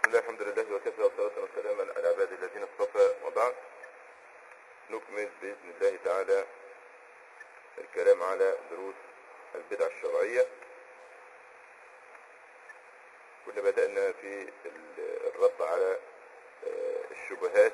الله الحمد لله وكفى والصلاة والسلام على عباد الذين اصطفى وبعد نكمل بإذن الله تعالى الكلام على دروس البدع الشرعية كنا بدأنا في ال- الرد على آه، الشبهات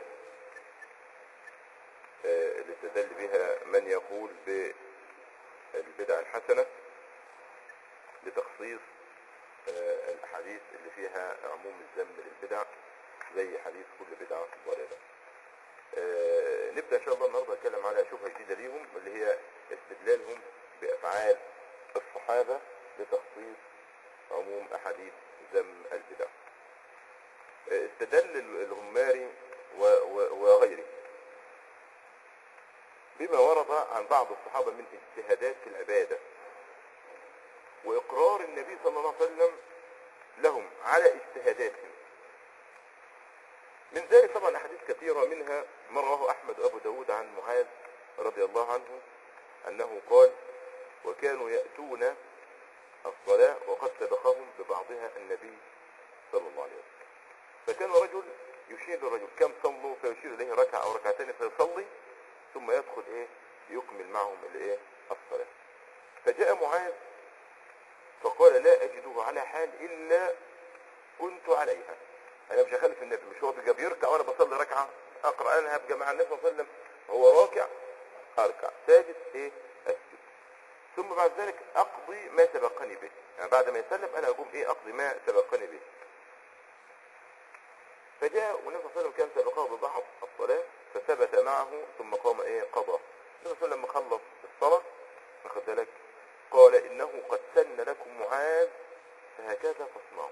آه، اللي استدل بها من يقول بالبدع الحسنة لتخصيص آه، الأحاديث اللي فيها عموم الذم للبدع زي حديث كل بدعة ضلالة آه، نبدأ إن شاء الله النهاردة نتكلم على شبهة جديدة ليهم اللي هي استدلالهم بأفعال الصحابة لتخصيص عموم أحاديث ذم البدع آه، استدل الغماري و- و- وغيره بما ورد عن بعض الصحابة من اجتهادات في العبادة وإقرار النبي صلى الله عليه وسلم لهم على اجتهاداتهم من ذلك طبعا أحاديث كثيرة منها ما رواه أحمد وأبو داود عن معاذ رضي الله عنه أنه قال وكانوا يأتون الصلاة وقد سبقهم ببعضها النبي صلى الله عليه وسلم فكان رجل يشير للرجل كم صلوا فيشير إليه ركعة أو ركعتين فيصلي ثم يدخل إيه يكمل معهم الإيه الصلاة فجاء معاذ فقال لا أجده على حال إلا كنت عليها أنا مش هخالف النبي مش هو بيجي بيركع وأنا بصلي ركعة أقرأ أنا هبقى مع النبي صلى الله عليه وسلم هو راكع أركع ساجد إيه أسجد ثم بعد ذلك أقضي ما سبقني به يعني بعد ما يسلم أنا أقوم إيه أقضي ما سبقني به فجاء والنبي صلى الله عليه وسلم كان سبقه ببعض الصلاة فثبت معه ثم قام إيه قضى النبي صلى الله عليه وسلم لما خلص الصلاة واخد بالك قال إنه قد سن لكم معاذ فهكذا فاصنعوا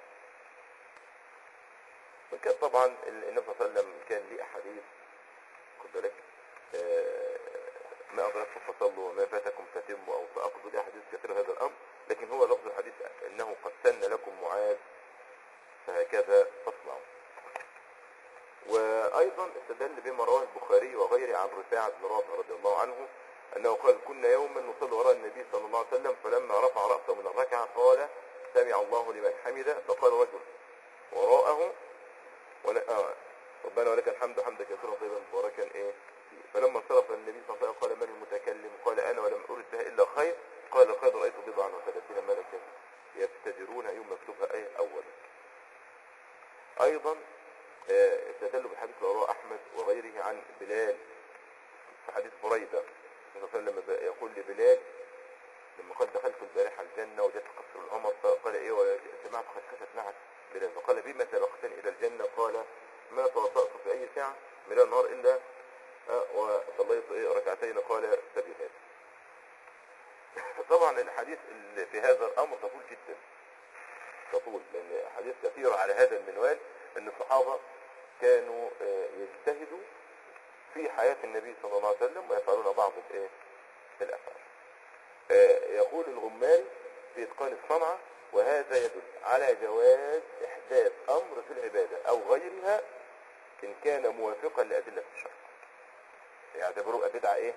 وكان طبعا النبي صلى الله عليه وسلم كان ليه أحاديث خد بالك آه، ما أدركتم فصلوا وما فاتكم فتموا أو فأقضوا لي أحاديث كثيرة هذا الأمر لكن هو لفظ الحديث إنه قد سن لكم معاذ فهكذا فاصنعوا وأيضا استدل بما رواه البخاري وغيره عن رفاعة بن رافع رضي الله عنه أنه قال كنا يوما نصلي وراء النبي صلى الله عليه وسلم فلما رفع رأسه من الركعة قال سمع الله لمن حمده فقال رجل وراءه ولا آه ربنا ولك الحمد حمدا كثيرا طيبا مباركا ايه فيه. فلما انصرف النبي صلى الله عليه وسلم قال من المتكلم قال انا ولم ارد بها الا خير قال قد رايت بضعا وثلاثين ملكا يفتدرون يوم مكتوبها ايه اولا ايضا آه، استدلوا بالحديث اللي رواه احمد وغيره عن بلال في حديث بريده النبي صلى الله عليه وسلم يقول لبلال لما قال دخلت البارحة الجنة وجدت قصر العمر فقال ايه وسمعت خشخشة نعت بلال فقال بما سبقتني الى الجنة قال ما توضأت في اي ساعة من النهار الا آه، وصليت ايه ركعتين قال سبيلات طبعا الحديث اللي في هذا الامر تطول جدا تطول لان حديث كثيرة على هذا المنوال ان الصحابة كانوا آه، يجتهدوا في حياة النبي صلى الله عليه وسلم ويفعلون بعض الايه الافعال آه، يقول الغماري في اتقان الصنعة وهذا يدل على جواز احداث امر في العبادة او غيرها ان كان موافقا لادلة الشرع يعتبروها بدعة ايه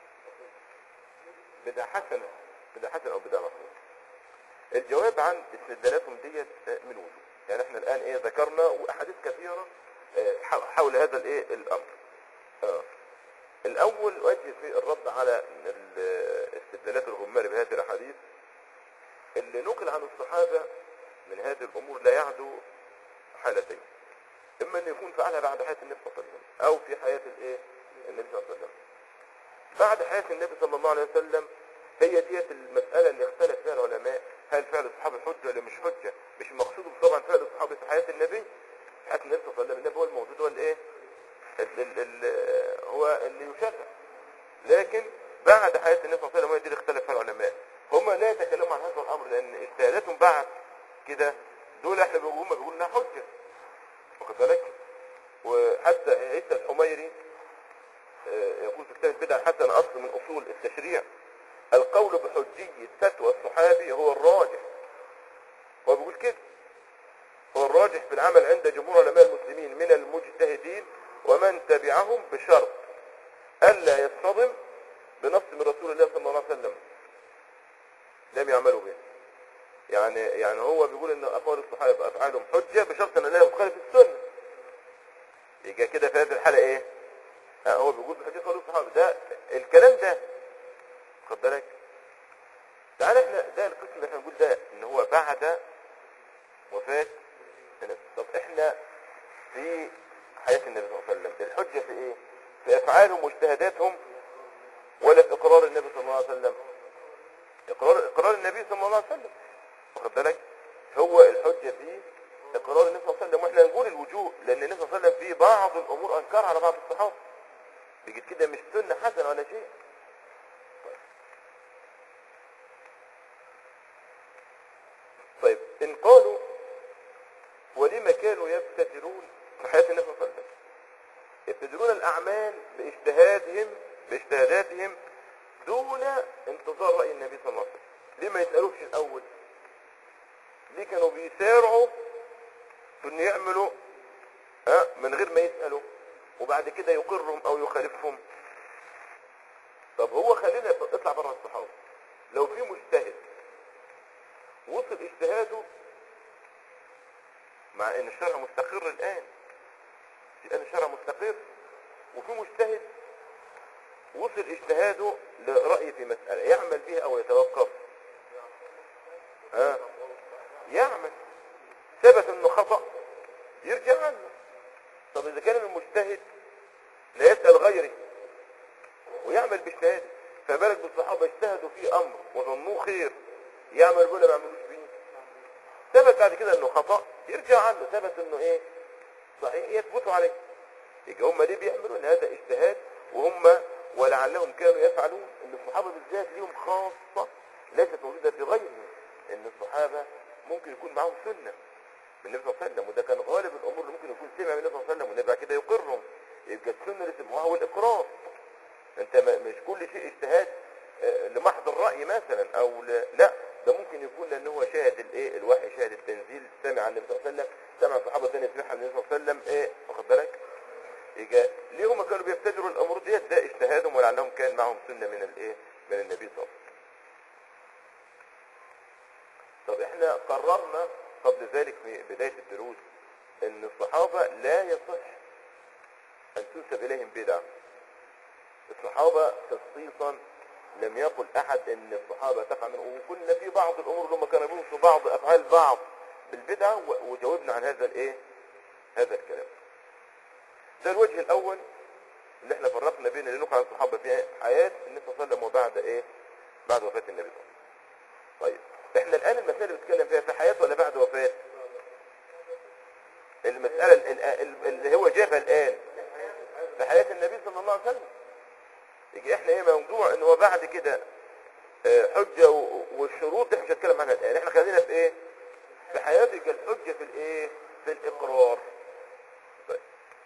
بدعة حسنة بدعة حسنة او بدعة مفروضة الجواب عن استدلالاتهم ديت آه، من وجوه يعني احنا الان ايه ذكرنا واحاديث كثيرة آه، حول- حول هذا الايه الامر آه. الأول وجه في الرد على ال- استدلالات الغمار بهذه الأحاديث اللي نقل عن الصحابة من هذه الأمور لا يعدو حالتين إما أن يكون فعلها بعد حياة النبي صلى الله عليه وسلم أو في حياة الإيه؟ النبي صلى الله عليه وسلم بعد حياة النبي صلى الله عليه وسلم هي ديت المسألة اللي اختلف فيها العلماء هل فعل الصحابة حجة ولا مش حجة مش مقصود طبعا فعل الصحابة في حياة النبي حياة النبي صلى الله عليه وسلم النبي هو الموجود هو الإيه؟ ال- ال- ال- هو اللي يشرع لكن بعد حياة النبي صلى الله عليه وسلم هي دي اللي اختلف فيها العلماء هم لا يتكلموا عن هذا الامر لان اجتهاداتهم بعد كده دول احنا بيقولوا هم بيقولوا انها حجه واخد بالك وحتى عيسى الحميري آه، يقول في كتاب البدع حسن اصل من اصول التشريع القول بحجية فتوى الصحابي هو الراجح هو بيقول كده هو الراجح في العمل عند جمهور علماء المسلمين من المجتهدين ومن تبعهم بشرط ألا يصطدم بنص من رسول الله صلى الله عليه وسلم لم يعملوا به يعني يعني هو بيقول ان اقوال الصحابه افعالهم حجه بشرط ان لا تخالف السنه يبقى كده في هذه الحاله ايه آه، هو بيقول بحديث قول الصحابه ده الكلام ده خد بالك تعالى احنا ده القسم اللي احنا بنقول ده ان هو بعد وفاه النبي طب احنا في حياه النبي صلى الله عليه وسلم الحجه في ايه في افعالهم واجتهاداتهم ولا في اقرار النبي صلى الله عليه وسلم اقرار اقرار النبي صلى الله عليه وسلم واخد بالك هو الحجه في اقرار النبي صلى الله عليه وسلم واحنا نقول الوجوه لان النبي صلى الله عليه وسلم في بعض الامور انكر على بعض الصحابه بيجي كده مش سنه حسنه ولا شيء طيب. طيب ان قالوا ولما كانوا يبتدرون في حياه النبي صلى الله عليه وسلم يبتدرون الاعمال باجتهادهم باجتهاداتهم دون انتظار راي النبي صلى الله عليه وسلم ليه ما يسالوش الاول ليه كانوا بيسارعوا في ان يعملوا ها من غير ما يسالوا وبعد كده يقرهم او يخالفهم طب هو خلينا اطلع بره الصحابه لو في مجتهد وصل اجتهاده مع ان الشرع مستقر الان الان الشرع مستقر وفي مجتهد وصل اجتهاده لرأي في مسألة يعمل بها او يتوقف ها يعمل ثبت انه خطأ يرجع عنه طب اذا كان المجتهد لا يسأل غيره ويعمل باجتهاده فبالك بالصحابة اجتهدوا في امر وظنوه خير يعمل بولا ما يعملوش بيه ثبت بعد كده انه خطأ يرجع عنه ثبت انه ايه صحيح يثبتوا عليه يبقى هم ليه بيعملوا ان هذا اجتهاد وهم ولعلهم كانوا يفعلون ان الصحابه بالذات ليهم خاصه ليست موجوده في غيرهم ان الصحابه ممكن يكون معاهم سنه من النبي صلى الله عليه وسلم وده كان غالب الامور اللي ممكن يكون سمع من النبي صلى الله عليه وسلم والنبي بعد كده يقرهم يبقى السنه اللي سموها هو الاقرار انت ما- مش كل شيء اجتهاد آه، لمحض الراي مثلا او ل... لا ده ممكن يكون لان هو شاهد الايه الوحي شاهد التنزيل سمع عن النبي صلى الله عليه وسلم سمع صحابه ثانيه سمعها عن النبي صلى الله عليه وسلم ايه واخد بالك يجا ليه هم كانوا بيبتدروا الامور ديت ده اجتهادهم ولعلهم كان معهم سنه من الايه من النبي صلى الله عليه وسلم طب احنا قررنا قبل ذلك في بدايه الدروس ان الصحابه لا يصح ان تنسب اليهم بدعه الصحابه تخصيصا لم يقل احد ان الصحابه تقع منهم وكنا في بعض الامور اللي هم كانوا بينسوا بعض افعال بعض بالبدعه و- وجاوبنا عن هذا الايه هذا الكلام ده الوجه الاول اللي احنا فرقنا بين اللي نقع عن الصحابه في حياه النبي صلى الله عليه وسلم وبعد ايه بعد وفاه النبي صلى الله عليه وسلم طيب احنا الان المساله اللي بنتكلم فيها في حياته ولا بعد وفاه المساله ال- ال- اللي هو جابها الان في حياه النبي صلى الله عليه وسلم يجي احنا ايه موضوع ان هو بعد كده آه، حجه و- والشروط دي احنا مش هنتكلم عنها الان احنا خلينا في ايه في حياته يبقى الحجه في الايه في الاقرار طيب.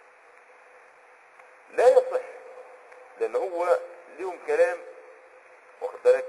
لا يصح لان هو ليهم كلام واخد بالك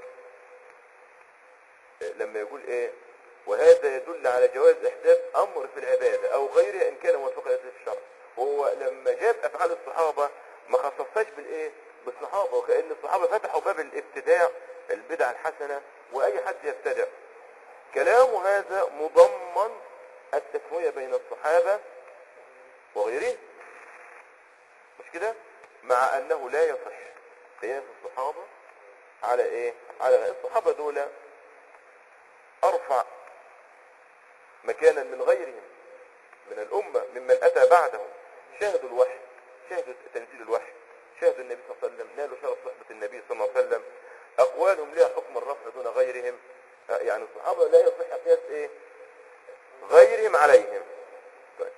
آه، لما يقول ايه وهذا يدل على جواز احداث امر في العباده او غيرها ان كان موافقا في الشرع هو لما جاب افعال الصحابه ما خصصهاش بالايه بالصحابه وكان الصحابه فتحوا باب الابتداع البدع الحسنه واي حد يبتدع كلامه هذا مضمن التسويه بين الصحابه وغيرهم مش كده مع انه لا يصح قياس الصحابه على ايه على الصحابه دول ارفع مكانا من غيرهم من الامه ممن اتى بعدهم شاهدوا الوحي شاهدوا تنزيل الوحي شاهدوا النبي صلى الله عليه وسلم نالوا شرف صحبه النبي صلى الله عليه وسلم اقوالهم لها حكم الرفع دون غيرهم آه، يعني الصحابه لا يصح قياس ايه غيرهم عليهم طيب.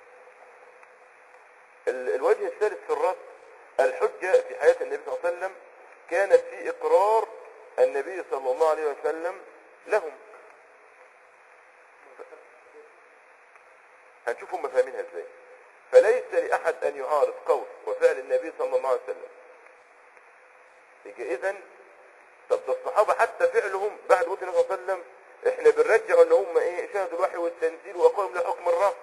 ال- الوجه الثالث في الرد الحجة في حياة النبي صلى الله عليه وسلم كانت في إقرار النبي صلى الله عليه وسلم لهم هنشوف هم فاهمينها ازاي فليس لأحد أن يعارض قول وفعل النبي صلى الله عليه وسلم يجي إذن طب ده الصحابة حتى فعلهم بعد موت النبي صلى الله عليه وسلم احنا بنرجع ان هم ايه شاهدوا الوحي والتنزيل واقوالهم لحكم الرب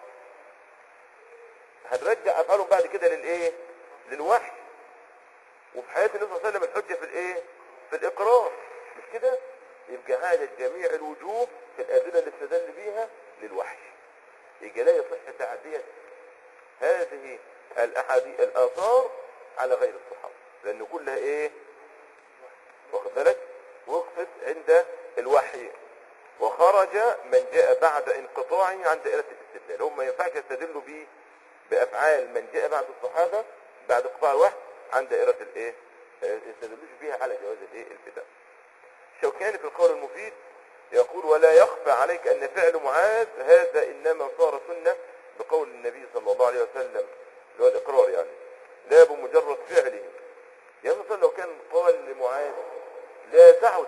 هنرجع افعالهم بعد كده للايه للوحي وفي حياة النبي صلى الله عليه وسلم الحجة في الايه في الاقرار مش كده يبقى هذا جميع الوجوه في الأدلة اللي استدل بيها للوحي يجي لا يصح تعدية هذه الأحاديث الآثار على غير الصحابة لأن كلها إيه واخد بالك وقفت عند الوحي وخرج من جاء بعد انقطاعه عن دائرة الاستدلال هم ما ينفعش يستدلوا به بأفعال من جاء بعد الصحابة بعد انقطاع الوحي عن دائرة الايه آه، يستدلوش بها على جواز الايه البدع الشوكاني في القول المفيد يقول ولا يخفى عليك أن فعل معاذ هذا إنما صار سنة بقول النبي صلى الله عليه وسلم اللي هو الإقرار يعني لا بمجرد فعله يا مثلا لو كان قال لمعاذ لا تعد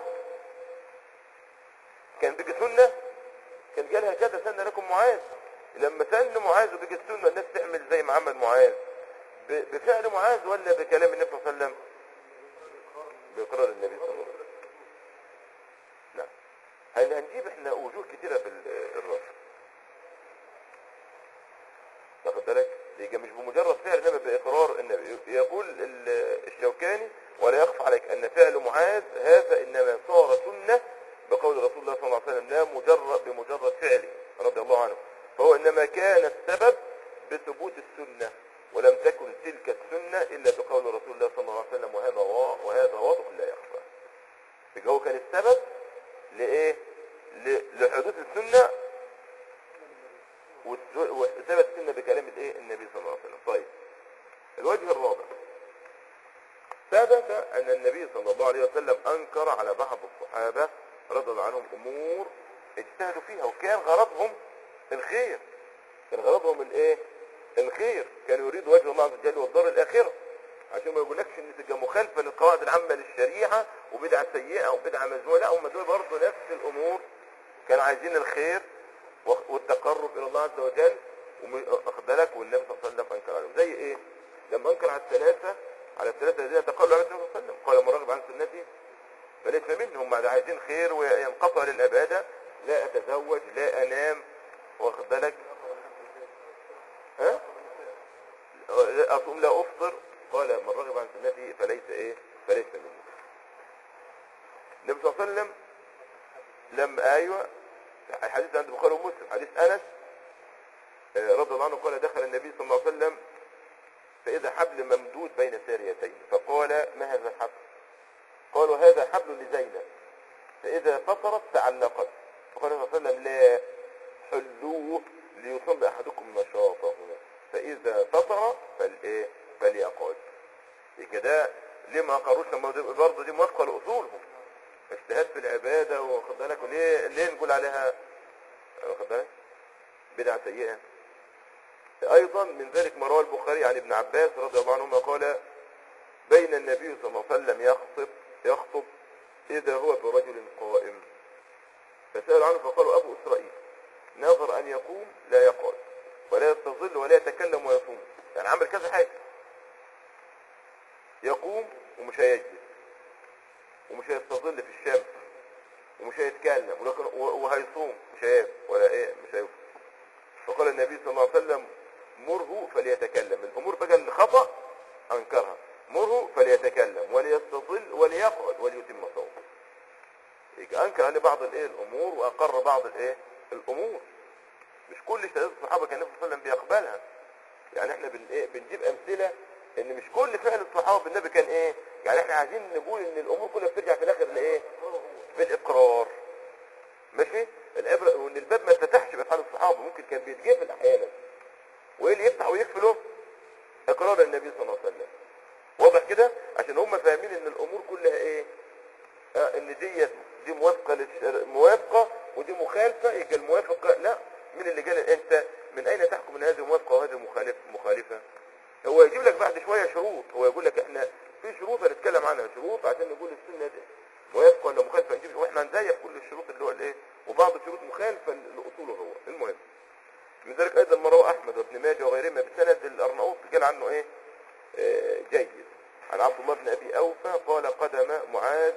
كان بقي سنة كان قالها كذا سنة لكم معاذ لما سن معاذ وبقت سنة الناس تعمل زي ما عمل معاذ ب- بفعل معاذ ولا بكلام النبي صلى الله عليه وسلم بإقرار النبي صلى الله عليه وسلم نعم هن- هنجيب احنا وجوه كتيرة في ال- الرد واخد بالك يبقى مش بمجرد فعل انما باقرار النبي يقول ال- الشوكاني ولا يخفى عليك ان فعل معاذ هذا انما صار سنه بقول رسول الله صلى الله عليه وسلم لا مجرد بمجرد فعله رضي الله عنه فهو انما كان السبب بثبوت السنه ولم تكن تلك السنه الا بقول رسول الله صلى الله عليه وسلم وهذا وا- وهذا واضح لا يخفى يبقى هو كان السبب لايه ل- لحدوث السنه والس- وثبت السنه بكلام الايه النبي صلى الله عليه وسلم طيب الوجه الرابع ثبت ان النبي صلى الله عليه وسلم انكر على بعض الصحابه رضي الله عنهم امور اجتهدوا فيها وكان غرضهم الخير كان غرضهم الايه الخير كانوا يريدوا وجه الله عز وجل والدار الاخره عشان ما يقولكش ان تبقى مخالفه للقواعد العامه للشريعه وبدعه سيئه وبدعه مذمومه لا هم دول برضه نفس الامور كانوا عايزين الخير والتقرب الى الله عز وجل وم- واخد بالك والنبي صلى الله عليه وسلم انكر عليهم زي ايه؟ لما انكر على الثلاثه على الثلاثه الذين تقالوا على النبي صلى الله عليه وسلم قال من رغب عن سنتي فليس منهم بعد عايزين خير وينقطع للاباده لا اتزوج لا انام واخد بالك ها؟ لا اصوم لا افطر قال من رغب عن سنتي فليس ايه؟ فليس مني. النبي صلى الله عليه وسلم لما ايوه الحديث عند البخاري ومسلم حديث انس آه، رضي الله عنه قال دخل النبي صلى الله عليه وسلم فاذا حبل ممدود بين ساريتين فقال ما هذا الحبل؟ قالوا هذا حبل لزينب فاذا فطرت تعلقت فقال صلى الله عليه وسلم لا حلوه ليصل احدكم نشاطه فاذا فطر فالايه فليقعد يبقى ده ليه ما قالوش لما دي- برضه دي موافقه لاصولهم اجتهاد في العباده واخد بالك وليه ليه نقول عليها واخد بالك بدعه سيئه ايضا من ذلك ما روى البخاري عن ابن عباس رضي الله عنهما قال بين النبي صلى الله عليه وسلم يخطب يخطب اذا هو برجل قائم فسأل عنه فقالوا ابو اسرائيل نظر ان يقوم لا يقعد ولا يستظل ولا يتكلم ويصوم يعني عمل كذا حاجه يقوم ومش هيجلس ومش هيستظل في الشمس ومش هيتكلم ولكن و- وهيصوم مش هياكل ولا ايه مش هيفطر فقال النبي صلى الله عليه وسلم مره فليتكلم الامور بقى اللي خطا انكرها مره فليتكلم وليستظل وليقعد وليتم صومه يبقى انكر عليه بعض الايه الامور واقر بعض الايه الامور مش كل شهادات الصحابه كان النبي صلى الله عليه وسلم بيقبلها يعني احنا بن ايه بنجيب امثله ان مش كل فعل الصحابه بالنبي كان ايه يعني احنا عايزين نقول ان الامور كلها بترجع في الاخر لايه بالاقرار ماشي العبره وان الباب ما اتفتحش بافعال الصحابه ممكن كان بيتقفل احيانا وايه اللي يفتح ويقفله اقرار النبي صلى الله عليه وسلم واضح كده عشان هم فاهمين ان الامور كلها ايه آه ان دي دي موافقه للشر... موافقه ودي مخالفه يبقى الموافقه لا مين اللي قال انت من اين تحكم ان هذه موافقه وهذه مخالفه مخالفه هو يجيب لك بعد شويه شروط هو يقول لك احنا في شروط هنتكلم عنها شروط عشان نقول السنه دي موافقه ولا مخالفه نجيب واحنا هنزيف كل الشروط اللي هو الايه وبعض الشروط مخالفه لاصوله هو المهم من ذلك ايضا ما روى احمد وابن ماجه وغيرهما بسند الارناؤوط قال عنه ايه آه جيد عن عبد الله بن ابي اوفى قال قدم معاذ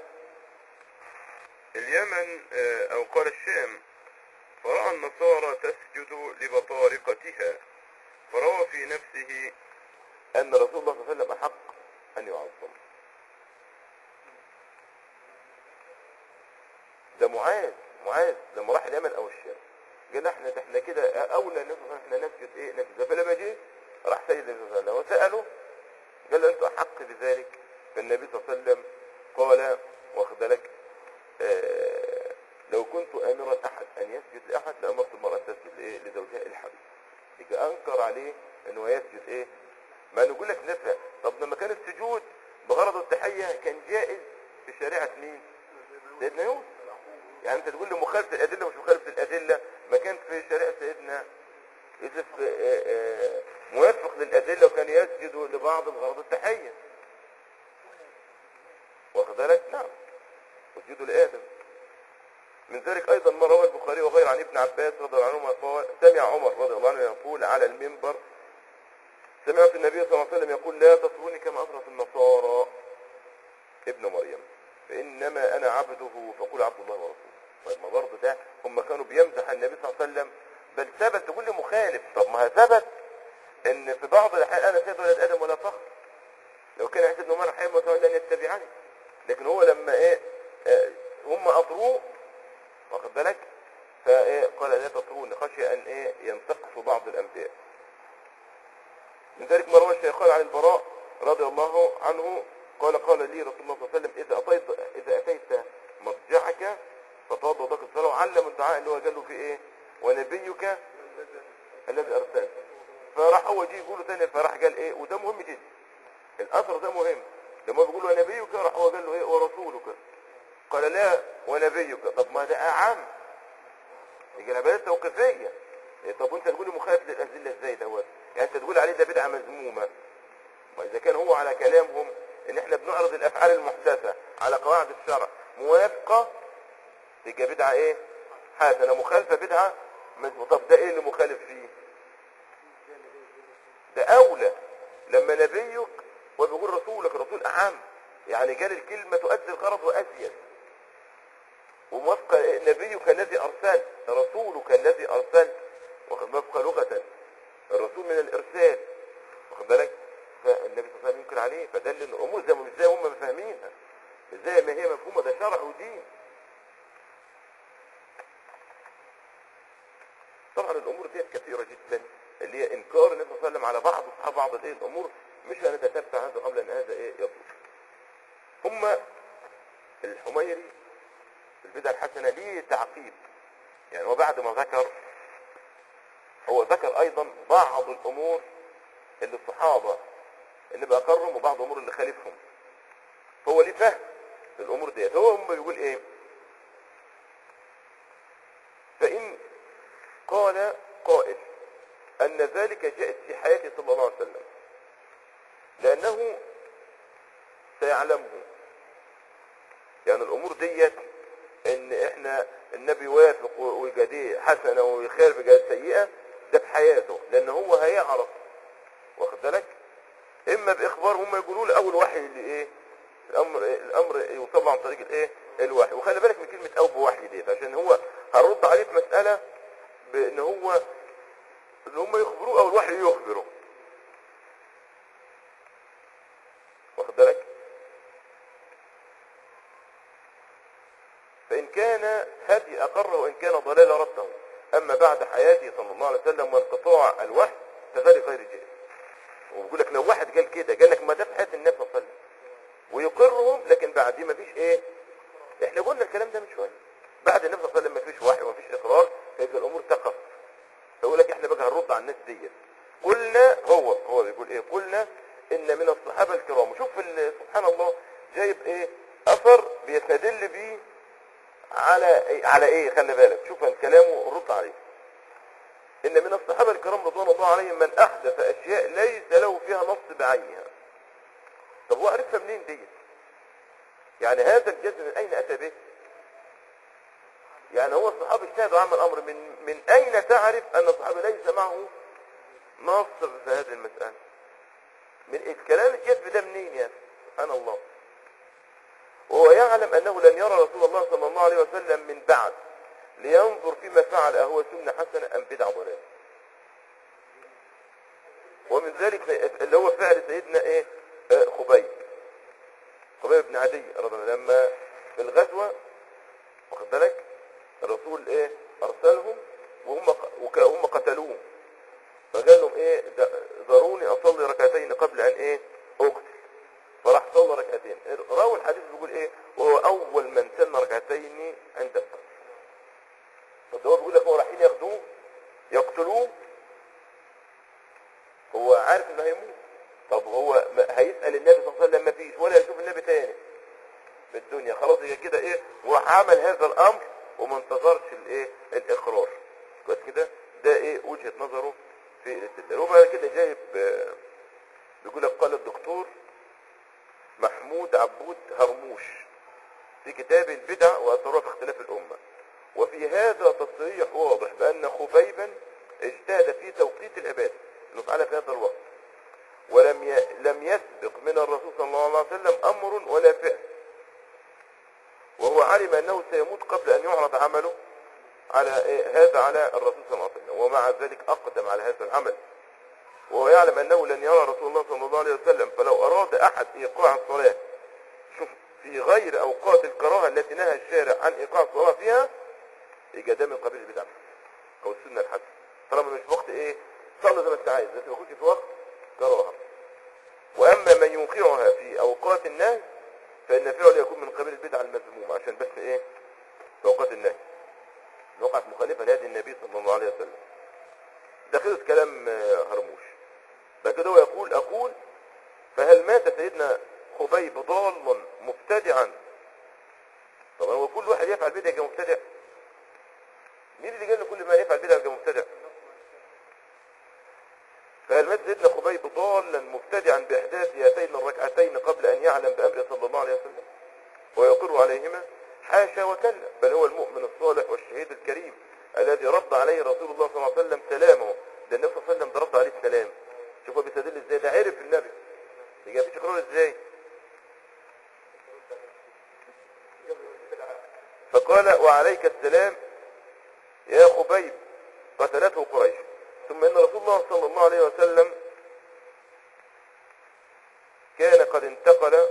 اليمن آه او قال الشام فرأى النصارى تسجد لبطارقتها فروى في نفسه أن رسول الله صلى الله عليه وسلم أحق أن يعظم ده معاذ معاذ لما راح اليمن او الشام قال احنا ده احنا كده اولى الناس احنا نسجد ايه نسجد فلما جه راح سيد النبي صلى الله عليه وسلم وساله قال له انت احق بذلك فالنبي صلى الله عليه وسلم قال واخد بالك آه لو كنت امرا احد ان يسجد لاحد لامرت المراه ان تسجد لايه لزوجها الحبيب يبقى انكر عليه انه يسجد ايه ما نقول لك نفع طب لما كان السجود بغرض التحيه كان جائز في شريعه مين سيدنا يوسف يعني انت تقول لي مخالف الادله مش مخالف الادله ما كان في شريعه سيدنا يوسف آه، آه، موافق للادله وكان يسجد لبعض بغرض التحيه واخد بالك نعم اسجدوا لادم من ذلك ايضا ما روى البخاري وغيره عن ابن عباس رضي الله عنهما قال سمع عمر رضي الله عنه يقول على المنبر سمعت النبي صلى الله عليه وسلم يقول لا تطروني كما اطرت النصارى ابن مريم فانما انا عبده فقول عبد الله ورسوله طيب ما برضه ده هم كانوا بيمدح النبي صلى الله عليه وسلم بل ثبت تقول لي مخالف طب ما ثبت ان في بعض الاحيان انا سيد ولد ادم ولا فخر لو كان عيسى بن مريم حي وتولى ان يتبعني لكن هو لما ايه آه، هم اطروه واخد بالك فايه قال لا تطروني خشي ان ايه ينتقص بعض الانبياء من ذلك ما روى الشيخان عن البراء رضي الله عنه قال قال لي رسول الله صلى الله عليه وسلم اذا اتيت اذا اتيت مضجعك فتوضا وضاك الصلاه وعلم الدعاء اللي هو قال له في ايه ونبيك الذي ارسلت فراح هو جه يقول له تاني فراح قال ايه وده مهم جدا الاثر ده مهم لما بيقول له نبيك راح هو قال له ايه ورسولك قال لا ونبيك طب ما ده اعم يجي العبادات توقيفيه إيه طب وانت تقول لي مخالف للادله ازاي دوت يعني انت تقول عليه ده بدعه مذمومه واذا كان هو على كلامهم ان احنا بنعرض الافعال المحدثه على قواعد الشرع موافقه تبقى بدعه ايه حسنه مخالفه بدعه مذمومه طب ده ايه اللي مخالف فيه ده اولى لما نبيك وبيقول رسولك رسول اعم يعني قال الكلمه تؤدي الغرض وازيد وموافقه إيه؟ نبيك الذي ارسلت رسولك الذي ارسلت واخد موافقه لغه الرسول من الارسال واخد بالك فالنبي صلى الله عليه وسلم ينكر عليه فدل ان الامور زي ما مش زي هم فاهمينها زي ما هي مفهومه ده شرع ودين طبعا الامور ديت كثيره جدا اللي هي انكار النبي صلى الله عليه وسلم على بعض اصحاب بعض الايه الامور مش هنتتبع هذا قبل ان هذا ايه يطلب ثم الحميري في البدع الحسنه ليه تعقيب يعني هو بعد ما ذكر هو ذكر ايضا بعض الامور اللي الصحابه اللي باقرهم وبعض الامور اللي خالفهم هو ليه فهم الامور ديت هو هم بيقول ايه فان قال قائل ان ذلك جاءت في حياته صلى الله عليه وسلم لانه سيعلمه يعني الامور ديت ان احنا النبي وافق وجديه حسنه ويخالف جديه سيئه ده في حياته لان هو هيعرف واخد بالك اما باخبار هم يقولوا له اول وحي اللي ايه الامر الامر يوصل عن طريق الايه الوحي وخلي بالك من كلمه او بوحي ديت عشان هو هرد عليه في مساله بان هو ان هم يخبروه او الوحي يخبره واخد بالك فإن كان هدي أقر وإن كان ضلال رده أما بعد حياته صلى الله عليه وسلم وانقطاع الوحي فذلك غير جائز وبيقول لك لو واحد قال كده قال لك ما ده في حياة النبي صلى الله عليه وسلم ويقرهم لكن بعد ما فيش ايه احنا قلنا الكلام ده من شويه بعد النبي صلى الله عليه وسلم ما فيش وحي وما فيش اقرار فيبقى الامور تقف فيقول لك احنا بقى هنرد على الناس ديت قلنا هو هو بيقول ايه قلنا ان من الصحابه الكرام شوف ال- سبحان الله جايب ايه اثر بيستدل بيه على إيه على ايه خلي بالك شوف كلامه رد عليه ان من الصحابه الكرام رضوان الله عليهم من احدث اشياء ليس له فيها نص بعينها طب هو عرفها منين ديت يعني هذا الجزم من اين اتى به يعني هو الصحابي اجتهدوا عمل الامر من من اين تعرف ان الصحابي ليس معه نص في هذه المساله من الكلام الجذب ده منين يا أخي؟ سبحان الله وهو يعلم انه لن يرى رسول الله صلى الله عليه وسلم من بعد لينظر فيما فعل اهو سنه حسنه ام بدعه ضلاله ومن ذلك اللي هو فعل سيدنا ايه آه، خبيب خبيب بن عدي رضي الله عنه لما في الغزوه واخد بالك الرسول ايه ارسلهم وهم ق- وك- هم قتلوه فقال لهم ايه د- ذروني اصلي ركعتين قبل ان ايه اقتل فراح صلى ركعتين راوي الحديث بيقول ايه وهو اول من سن ركعتين عند الفجر طب ده هو بيقول لك هو رايحين ياخدوه يقتلوه هو عارف انه هيموت طب هو ما- هيسال النبي صلى الله عليه وسلم ما فيش ولا يشوف النبي تاني في الدنيا خلاص هي كده ايه وراح عمل هذا الامر وما انتظرش الايه الاقرار بس كده ده ايه وجهه نظره في الاستدلال وبعد كده جايب آه، بيقول لك قال الدكتور محمود عبود هرموش في كتاب البدع واثرها في اختلاف الامه وفي هذا تصريح واضح بان خبيبا اجتهد في توقيت العباده انه فعل في هذا الوقت ولم ي... لم يسبق من الرسول صلى الله عليه وسلم امر ولا فعل وهو علم انه سيموت قبل ان يعرض عمله على إيه؟ هذا على الرسول صلى الله عليه وسلم ومع ذلك اقدم على هذا العمل وهو يعلم انه لن يرى رسول الله صلى الله عليه وسلم فلو اراد احد ايقاع الصلاه شوف في غير اوقات الكراهه التي نهى الشارع عن ايقاع الصلاه فيها يبقى ده من قبيل البدع او السنه الحسنه طالما مش وقت ايه صلي زي ما انت عايز بس ما يكونش في وقت كراهه واما من يوقعها في اوقات النهي فان فعله يكون من قبيل البدع المذمومه عشان بس ايه في اوقات النهي وقعت مخالفه لهدي النبي صلى الله عليه وسلم ده خلص كلام آه، هرموش بعد كده هو يقول اقول فهل مات سيدنا خبيب ضالا مبتدعا طبعا هو كل واحد يفعل بدعه كمبتدع مين اللي قال له كل ما يفعل بدعه كمبتدع فهل مات سيدنا خبيب ضالا مبتدعا باحداث هاتين الركعتين قبل ان يعلم بامر صلى الله عليه وسلم ويقر عليهما حاشا وكلا بل هو المؤمن الصالح والشهيد الكريم الذي رد عليه رسول الله صلى الله عليه وسلم سلامه ده النبي صلى الله عليه وسلم ده رد عليه السلام شوفوا بيستدل ازاي ده عرف النبي يبقى مفيش اقرار ازاي فقال وعليك السلام يا خبيب قتلته قريش ثم ان رسول الله صلى الله عليه وسلم كان قد انتقل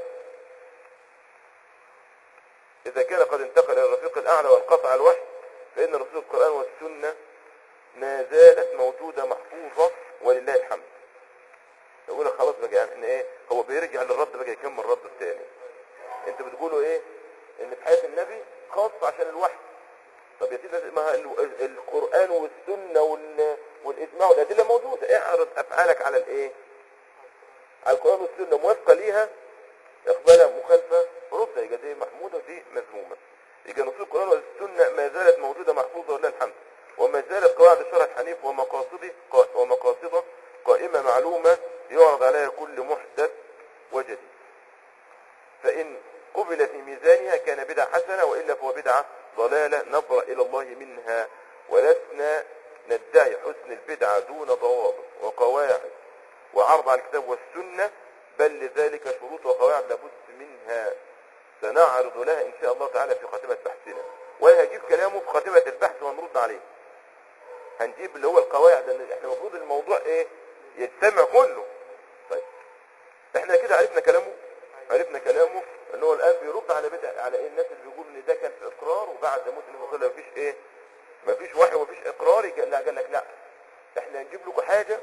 إذا كان قد انتقل إلى الرفيق الأعلى وانقطع الوحي فإن رسول القرآن والسنة ما زالت موجودة محفوظة ولله الحمد يقول لك خلاص بقى يعني إن إيه هو بيرجع للرد بقى يكمل الرد الثاني أنت بتقولوا إيه إن في حياة النبي خاص عشان الوحي طب يا سيدي ما ال- ال- القرآن والسنة وال- والإجماع والأدلة موجودة اعرض أفعالك على الإيه على القرآن والسنة موافقة ليها اقبالها مخالفة ردها يبقى دي محمودة ودي مذمومة يبقى نصوص القرآن والسنة ما زالت موجودة محفوظة ولله الحمد وما زالت قواعد الشرع الحنيف ومقاصده قا- ومقاصده قائمة معلومة يعرض عليها كل محدث وجديد فإن قبل في ميزانها كان بدعة حسنة وإلا فهو بدعة ضلالة نبرأ إلى الله منها ولسنا ندعي حسن البدعة دون ضوابط وقواعد وعرض على الكتاب والسنة بل لذلك شروط وقواعد لابد منها سنعرض لها إن شاء الله تعالى في خاتمة بحثنا وأنا هجيب كلامه في خاتمة البحث ونرد عليه هنجيب اللي هو القواعد ان احنا المفروض الموضوع ايه يجتمع كله طيب احنا كده عرفنا كلامه عرفنا كلامه ان هو الان بيرد على بدع على ايه الناس اللي بيقولوا ان ده كان في اقرار وبعد موت النبي صلى الله عليه وسلم مفيش ايه مفيش وحي ومفيش اقرار يجي- لا قال لك لا احنا هنجيب لكم حاجه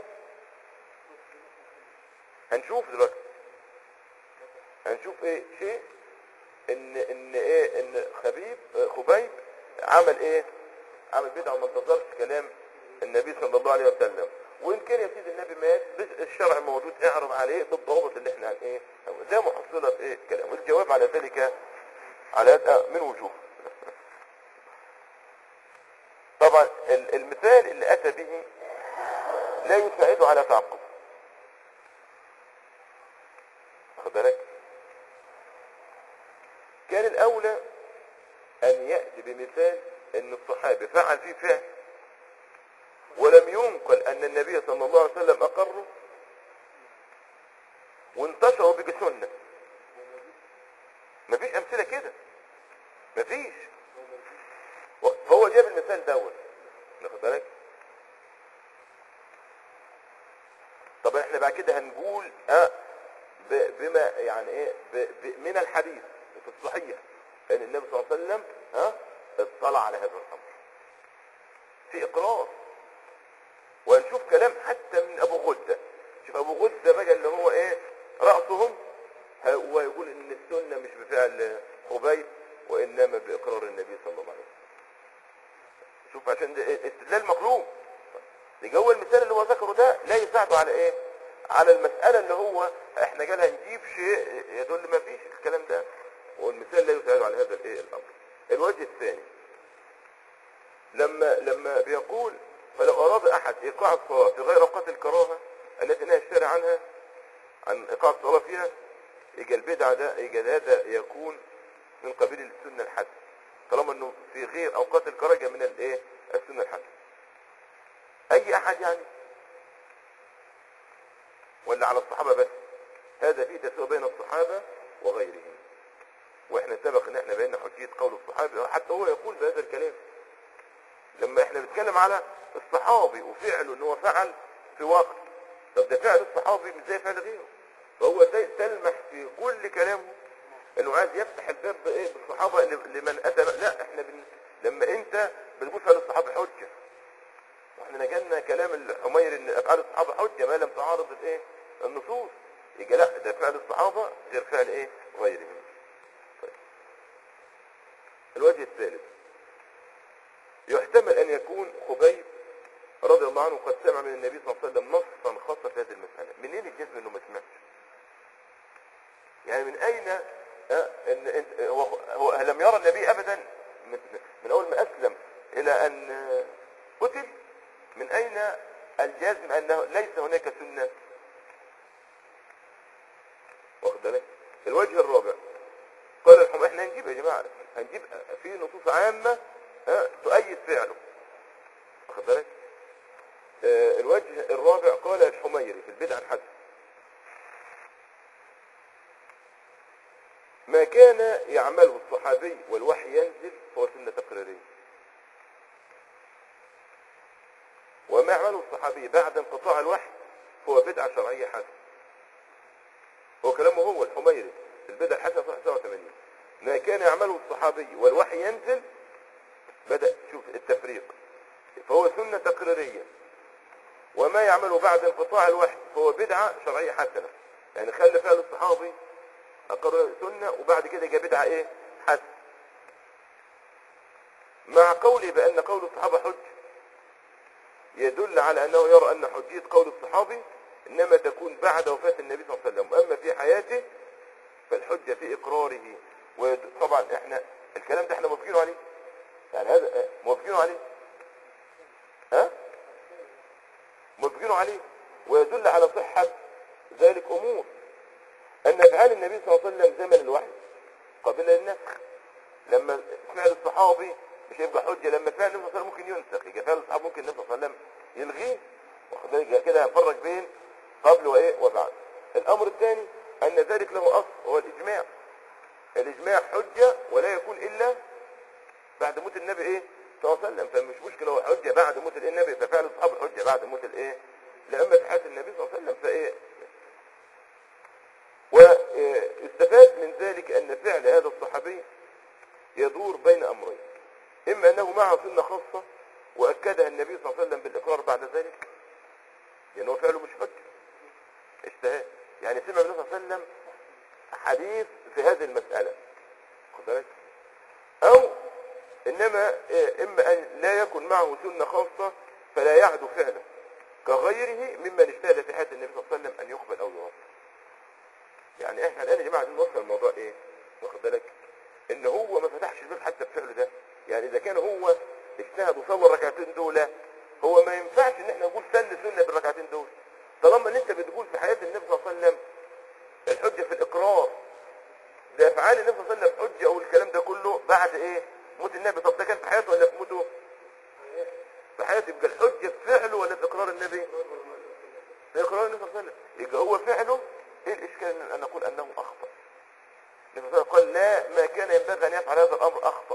هنشوف دلوقتي هنشوف ايه شيء ان ان ايه ان خبيب آه، خبيب عمل ايه عمل بدعه وما انتظرش كلام النبي صلى الله عليه وسلم وان كان يا سيدي النبي مات بس الشرع موجود اعرض عليه بالضوابط اللي احنا عن ايه ده محصله ايه كلام والجواب على ذلك على هذا من وجوه طبعا ال- المثال اللي اتى به لا يساعده على تعقب خد بالك كان الاولى ان ياتي بمثال ان الصحابي فعل فيه فعل ولم ينقل ان النبي صلى الله عليه وسلم اقره وانتشروا بك سنه مفيش امثله كده مفيش فهو جاب المثال دوت واخد بالك طب احنا بعد كده هنقول اه ب- بما يعني ايه ب- ب- من الحديث في الصحيح ان النبي صلى الله عليه وسلم ها اطلع على هذا الامر في اقرار وهنشوف كلام حتى من ابو غده شوف ابو غده بقى اللي هو ايه راسهم هو يقول ان السنه مش بفعل خبيب وانما باقرار النبي صلى الله عليه وسلم شوف عشان ده استدلال مقلوب يبقى هو المثال اللي هو ذكره ده لا يساعده على ايه على المسألة اللي هو احنا قال هنجيب شيء يدل ما فيش الكلام ده والمثال لا يساعده على هذا الايه الامر الوجه الثاني لما لما بيقول فلو اراد احد ايقاع الصلاة في غير اوقات الكراهة التي نهى الشارع عنها عن ايقاع الصلاة فيها يبقى البدعة ده يبقى هذا يكون من قبيل السنة الحسنة طالما انه في غير اوقات الكراهة من الايه السنة الحسنة اي احد يعني ولا على الصحابة بس هذا فيه تسوى بين الصحابة وغيرهم واحنا سبق ان احنا بينا حجية قول الصحابي حتى هو يقول بهذا الكلام لما احنا بنتكلم على الصحابي وفعله ان هو فعل في وقت طب ده فعل الصحابي مش زي فعل غيره فهو زي تلمح في كل كلامه انه عايز يفتح الباب بايه بالصحابة لمن اتى لا احنا بن... لما انت بتقول فعل الصحابة حجة واحنا نجلنا كلام الحمير ان افعال الصحابه حجه ما لم تعارض الايه النصوص يبقى لا ده فعل الصحابه غير فعل ايه غيرهم طيب. الوجه الثالث يحتمل ان يكون خبيب رضي الله عنه قد سمع من النبي صلى الله عليه وسلم نصا خاصا في هذه المساله منين الجزم انه ما سمعش يعني من اين آه ان انت هو, هو لم يرى النبي ابدا من, من اول ما اسلم الى ان آه، قتل من أين الجزم أنه ليس هناك سنة واخد بالك الوجه الرابع قال الحم احنا هنجيب يا جماعة هنجيب في نصوص عامة ها، تؤيد فعله واخد بالك آه، الوجه الرابع قال الحميري في البدع الحسن ما كان يعمله الصحابي والوحي ينزل فهو سنة تقريرية وما يعمله الصحابي بعد انقطاع الوحي هو بدعة شرعية حسنة هو كلامه هو الحميري في البدع الحسنة صح 87 ما كان يعمله الصحابي والوحي ينزل بدأ شوف التفريق فهو سنة تقريرية وما يعمله بعد انقطاع الوحي فهو بدعة شرعية حسنة يعني خلى فعل الصحابي أقر سنة وبعد كده جاء بدعة ايه حسن مع قولي بأن قول الصحابة حج يدل على أنه يرى أن حجية قول الصحابي إنما تكون بعد وفاة النبي صلى الله عليه وسلم وأما في حياته فالحجة في إقراره وطبعا إحنا الكلام ده إحنا موافقين عليه يعني هذا موافقين عليه ها موافقين عليه ويدل على صحة ذلك أمور أن أفعال النبي صلى الله عليه وسلم زمن الوحي قبل النسخ لما فعل الصحابي مش هيبقى حجة لما فعل النبي صلى الله عليه وسلم ممكن ينسخ يبقى فعل الصحابة ممكن النبي صلى الله عليه وسلم يلغيه واخد بالك يبقى كده هنفرق بين قبل وايه وبعد الامر الثاني ان ذلك له اصل هو الاجماع الاجماع حجة ولا يكون الا بعد موت النبي ايه صلى الله عليه وسلم فمش مشكلة هو حجة بعد موت النبي ففعل الصحابة حجة بعد موت الايه لأما في حياة النبي صلى الله عليه وسلم فايه ويستفاد من ذلك ان فعل هذا الصحابي يدور بين امرين اما انه معه سنة خاصة واكدها النبي صلى الله عليه وسلم بالاقرار بعد ذلك لان هو فعله مش حجة اجتهاد يعني سمع النبي صلى الله عليه وسلم حديث في هذه المسألة خد بالك او انما إيه، اما ان لا يكن معه سنة خاصة فلا يعدو فعله كغيره ممن اجتهد في حياة النبي صلى الله عليه وسلم ان يقبل او يرد يعني احنا الان يا جماعه عايزين نوصل الموضوع ايه واخد بالك ان هو ما فتحش الباب حتى بفعله ده يعني اذا كان هو اجتهد وصلى الركعتين دول هو ما ينفعش ان احنا نقول سن سنه بالركعتين دول طالما ان انت بتقول في حياه النبي صلى الله عليه وسلم الحجه في الاقرار ده افعال النبي صلى الله عليه وسلم حجه او الكلام ده كله بعد ايه موت النبي طب ده كان في حياته ولا في موته في حياته يبقى الحجه في فعله ولا في اقرار النبي في اقرار النبي صلى الله عليه وسلم يبقى هو فعله ايه الاشكال ان نقول انه اخطا النبي صلى الله عليه وسلم قال لا ما كان ينبغي ان يفعل هذا الامر اخطا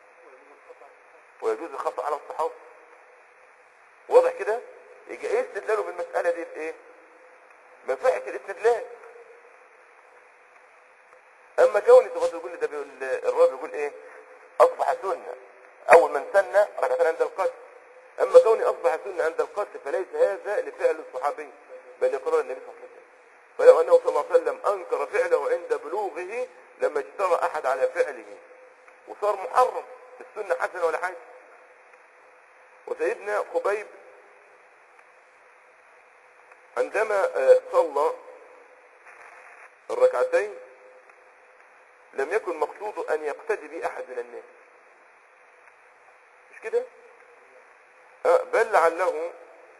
ويجوز الخطا على الصحابه واضح كده يبقى ايه استدلاله بالمساله دي في ايه منفعه الاستدلال اما كوني تبغى تقول لي ده بيقول الرابع بيقول ايه اصبح سنه اول من سن ركعتين عند القتل اما كوني اصبح سنة عند القتل فليس هذا لفعل الصحابي بل لقرار النبي صلى الله عليه وسلم فلو انه صلى الله عليه وسلم انكر فعله عند بلوغه لما اجترى احد على فعله وصار محرم السنة حسنة ولا حاجة وسيدنا خبيب عندما آه، صلى الركعتين لم يكن مقصوده ان يقتدي به احد من الناس مش كده آه، بل لعله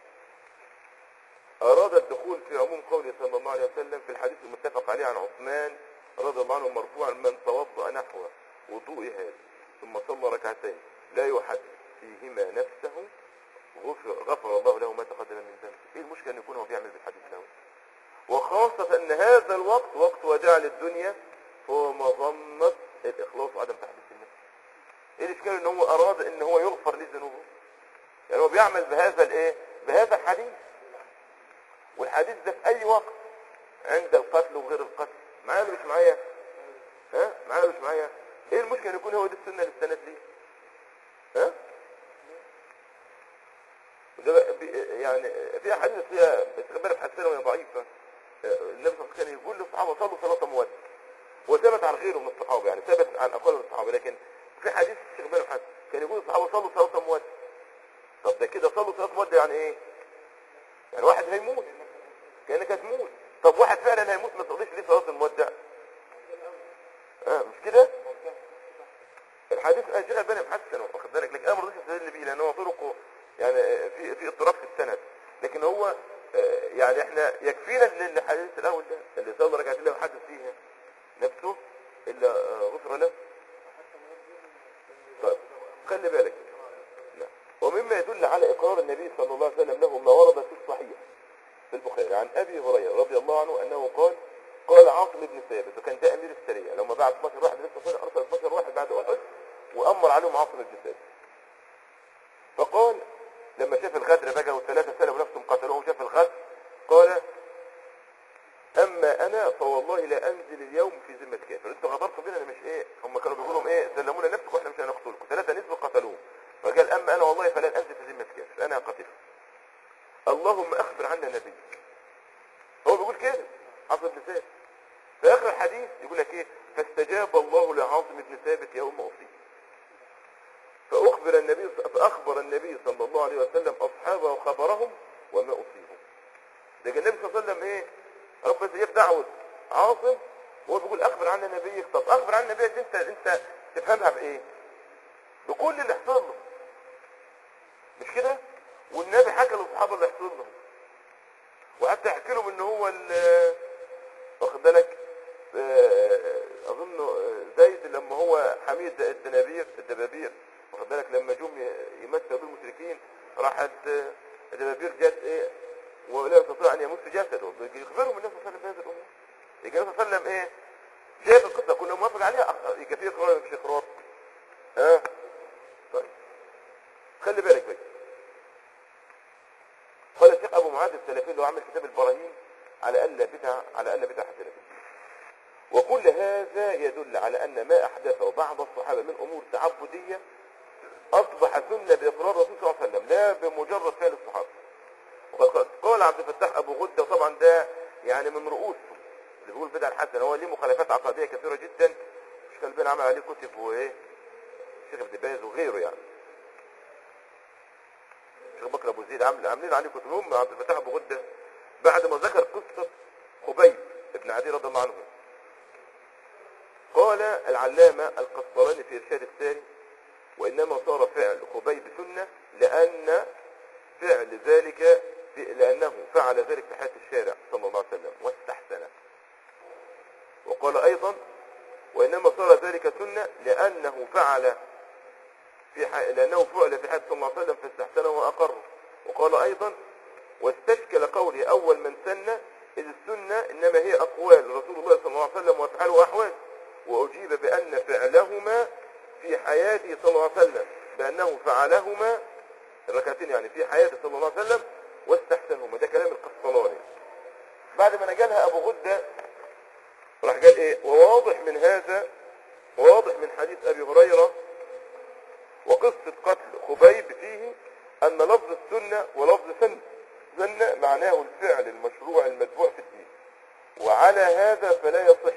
اراد الدخول في عموم قوله صلى الله عليه وسلم في الحديث المتفق عليه عن عثمان رضي الله عنه مرفوعا من توضا نحو وضوء هذا ثم صلى ركعتين لا يحدث فيهما نفسه غفر, غفر الله له ما تقدم من ذنبه ايه المشكله ان يكون هو بيعمل بالحديث له وخاصة ان هذا الوقت وقت وداع للدنيا هو مظنة الاخلاص وعدم تحديث النفس ايه الاشكال ان هو اراد ان هو يغفر ليه ذنوبه يعني هو بيعمل بهذا الايه بهذا الحديث والحديث ده في اي وقت عند القتل وغير القتل معايا ولا مش معايا ها معايا ولا مش معايا ايه المشكله ان يكون هو دي السنه اللي استند ليه ها وده بقى بي- يعني في احاديث فيها استخبار حسنه وهي ضعيفه النبي صلى الله عليه وسلم كان يقول للصحابه صلوا صلاه موت وثبت عن غيره من الصحابه يعني ثبت عن اقوال من الصحابه لكن في حديث استخبار حسن كان يقول للصحابه صلوا صلاه موت طب ده كده صلوا صلاه موت يعني ايه؟ يعني واحد هيموت كانك هتموت طب واحد فعلا هيموت ما تقضيش ليه صلاه الموت ده؟ اه مش كده؟ الحديث اه شيخ الباني محسن واخد بالك لكن انا ما رضيتش استدل بيه لان هو طرقه يعني آه، في في اضطراب في السند لكن هو آه، يعني احنا يكفينا ان الحديث الاول ده اللي صلى ركعتين لا يحدث فيها نفسه الا آه، غفر له طيب خلي بالك نعم. ومما يدل على اقرار النبي صلى الله عليه وسلم له ما ورد في الصحيح في البخاري عن ابي هريره رضي الله عنه انه قال قال عاصم بن ثابت وكان ده امير السريه لما بعد 12 واحد لسه صلى ارسل 12 واحد بعد احد وامر عليهم عاصم بن ثابت فقال لما شاف الغدر بقى والثلاثه سلموا نفسهم قتلوهم شاف الغدر قال اما انا فوالله لا انزل اليوم في ذمه كافر انتوا غدرتوا بينا انا مش ايه هم كانوا بيقولوا ايه سلمونا نفسكم واحنا مش هنقتلكم ثلاثه نزلوا قتلوهم فقال اما انا والله فلن انزل في ذمه كافر انا هقتلكم اللهم اخبر عنا نبيك هو بيقول كده عاصم بن ثابت في اخر الحديث يقول لك ايه فاستجاب الله لعاصم بن ثابت يوم اصيب فاخبر النبي فاخبر النبي صلى الله عليه وسلم اصحابه خبرهم وما اصيبهم ده كان النبي صلى الله عليه وسلم ايه رب استجاب دعوه عاصم وهو بيقول اخبر عنا نبيك طب اخبر عن نبيك انت انت تفهمها بايه بكل اللي حصل له مش كده والنبي حكى للصحابه اللي حصل لهم وحتى يحكي لهم ان هو ال- واخد بالك آه، اظن آه، زيد لما هو حميد الدنابير الدبابير واخد بالك لما جم ي- يمثلوا بالمشركين راحت آه، الدبابير جت ايه ولا يستطيع ان يمس جسده يخبرهم النبي صلى الله عليه وسلم بهذه الامور يجي النبي صلى الله عليه وسلم ايه شايف القصه كنا موافق عليها أخ- يبقى في اقرار ولا مفيش اقرار ها طيب خلي بالك بقى قال الشيخ ابو معاذ السلفي اللي هو عامل كتاب البراهين على الا بدعه على الا بدعه حسنه وكل هذا يدل على ان ما احدثه بعض الصحابه من امور تعبديه اصبح سنه باقرار الرسول صلى الله عليه وسلم لا بمجرد فعل الصحابه وقد قال عبد الفتاح ابو غده وطبعا ده يعني من رؤوسه اللي بيقول بدع الحسن هو ليه مخالفات عقديه كثيره جدا مش كان عمل عليه كتب وايه الشيخ ابن باز وغيره يعني الشيخ بكر ابو زيد عامل عاملين عليه كتب هم عبد الفتاح ابو غده بعد ما ذكر قصه خبيب ابن عدي رضي الله عنه قال العلامه القسطلاني في ارشاد الساري وانما صار فعل خبيب سنه لان فعل ذلك في لانه فعل ذلك في حياه الشارع صلى الله عليه وسلم واستحسنه وقال ايضا وانما صار ذلك سنه لانه فعل في ح... لانه فعل في حياه صلى الله عليه وسلم فاستحسنه واقره وقال ايضا واستشكل قوله اول من سن اذ السنه انما هي اقوال رسول الله صلى الله عليه وسلم وافعاله واحواله واجيب بان فعلهما في حياته صلى الله عليه وسلم بانه فعلهما الركعتين يعني في حياته صلى الله عليه وسلم واستحسنهما ده كلام القسطلاني بعد ما نجلها ابو غده راح قال ايه وواضح من هذا وواضح من حديث ابي هريره وقصة قتل خبيب فيه أن لفظ السنة ولفظ سنة سنة معناه الفعل المشروع المتبوع في الدين وعلى هذا فلا يصح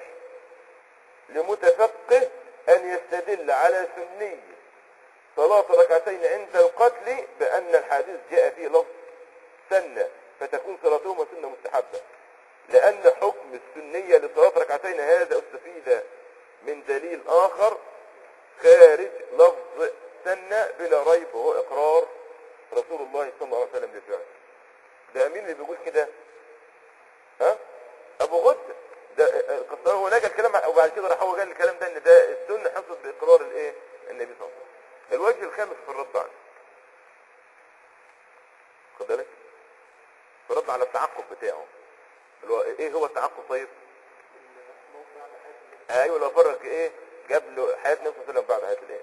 لمتفقه أن يستدل على سنية صلاة ركعتين عند القتل بأن الحديث جاء فيه لفظ سنة فتكون صلاتهما سنة مستحبة لأن حكم السنية لصلاة ركعتين هذا استفيد من دليل آخر خارج لفظ سنة بلا ريب وهو إقرار رسول الله صلى الله عليه وسلم للفعل ده مين اللي بيقول كده ها أبو غد ده القصة هو نجا الكلام وبعد كده راح هو قال الكلام ده ان ده السنة حصلت بإقرار الايه النبي صلى الله عليه وسلم الوجه الخامس في الرد عنه خد بالك في الرد على التعقب بتاعه اللي هو ايه هو التعقب طيب ايوه لو فرق ايه جاب له حياه النبي صلى الله عليه وسلم بعد حياه الايه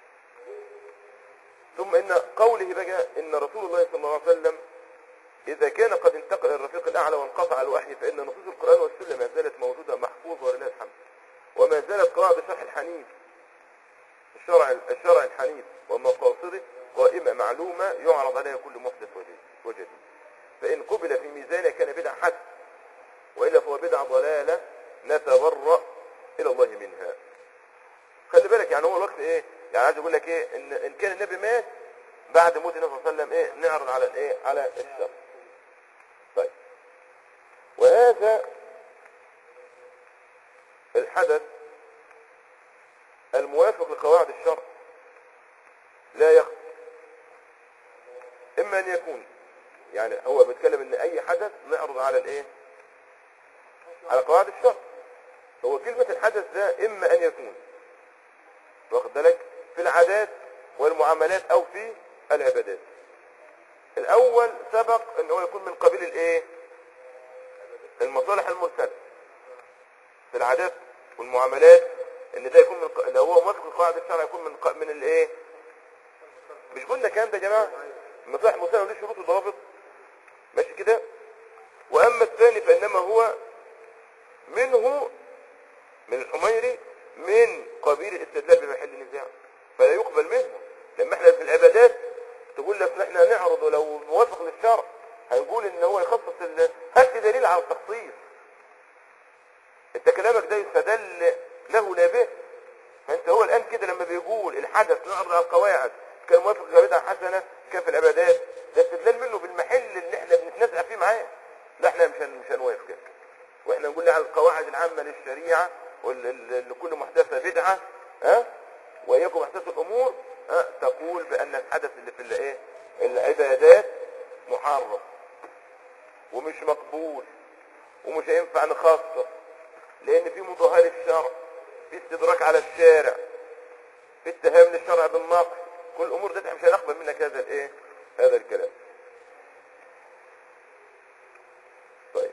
ثم ان قوله بقى ان رسول الله صلى الله عليه وسلم اذا كان قد انتقل الى الرفيق الاعلى وانقطع الوحي فان نصوص القران والسنه ما زالت موجوده محفوظه ولله الحمد وما زالت قواعد شرح الحنيف الشرع الشرع الحنيف ومقاصده قائمه معلومه يعرض عليها كل محدث وجديد وجديد فان قبل في ميزانه كان بدعه حسن والا فهو بدعه ضلاله نتبرأ الى الله منها خلي بالك يعني هو الوقت ايه يعني عايز اقول لك ايه ان ان كان النبي مات بعد موت النبي صلى الله عليه وسلم ايه نعرض على الايه على الشر طيب وهذا الحدث الموافق لقواعد الشرع لا يخفى اما ان يكون يعني هو بيتكلم ان اي حدث نعرض على الايه على قواعد الشرع هو كلمة الحدث ده اما ان يكون واخد بالك في العادات والمعاملات او في العبادات الاول سبق ان هو يكون من قبيل الايه المصالح المرسله في العادات والمعاملات ان ده يكون من ق- لو هو موافق لقواعد الشرع يكون من ق- من الايه مش قلنا الكلام ده يا جماعه المصالح المرسله ودي شروط وضوابط ماشي كده واما الثاني فانما هو منه من الحميري من قبيل الاستدلال بمحل نزاع فلا يقبل منه لما احنا في العبادات تقول لك احنا نعرض ولو موافق للشرع هنقول ان هو يخصص ال- هات لي دليل على التخصيص انت كلامك ده يستدل له لا به فانت هو الان كده لما بيقول الحدث نعرض على القواعد كان موافق لبدعه حسنه كان في العبادات ده استدلال منه بالمحل اللي احنا بنتنازع فيه معاه لا احنا مش هن- مش هنوافق كده واحنا نقول على القواعد العامه للشريعه ولكل محدثه بدعه ها واياكم محدث الامور ها تقول بان الحدث اللي في الايه العبادات محرم ومش مقبول ومش هينفع نخصص لان في مضاهاه للشرع في استدراك على الشارع في اتهام للشرع بالنقص كل الامور دي احنا مش هنقبل منك هذا الايه هذا الكلام طيب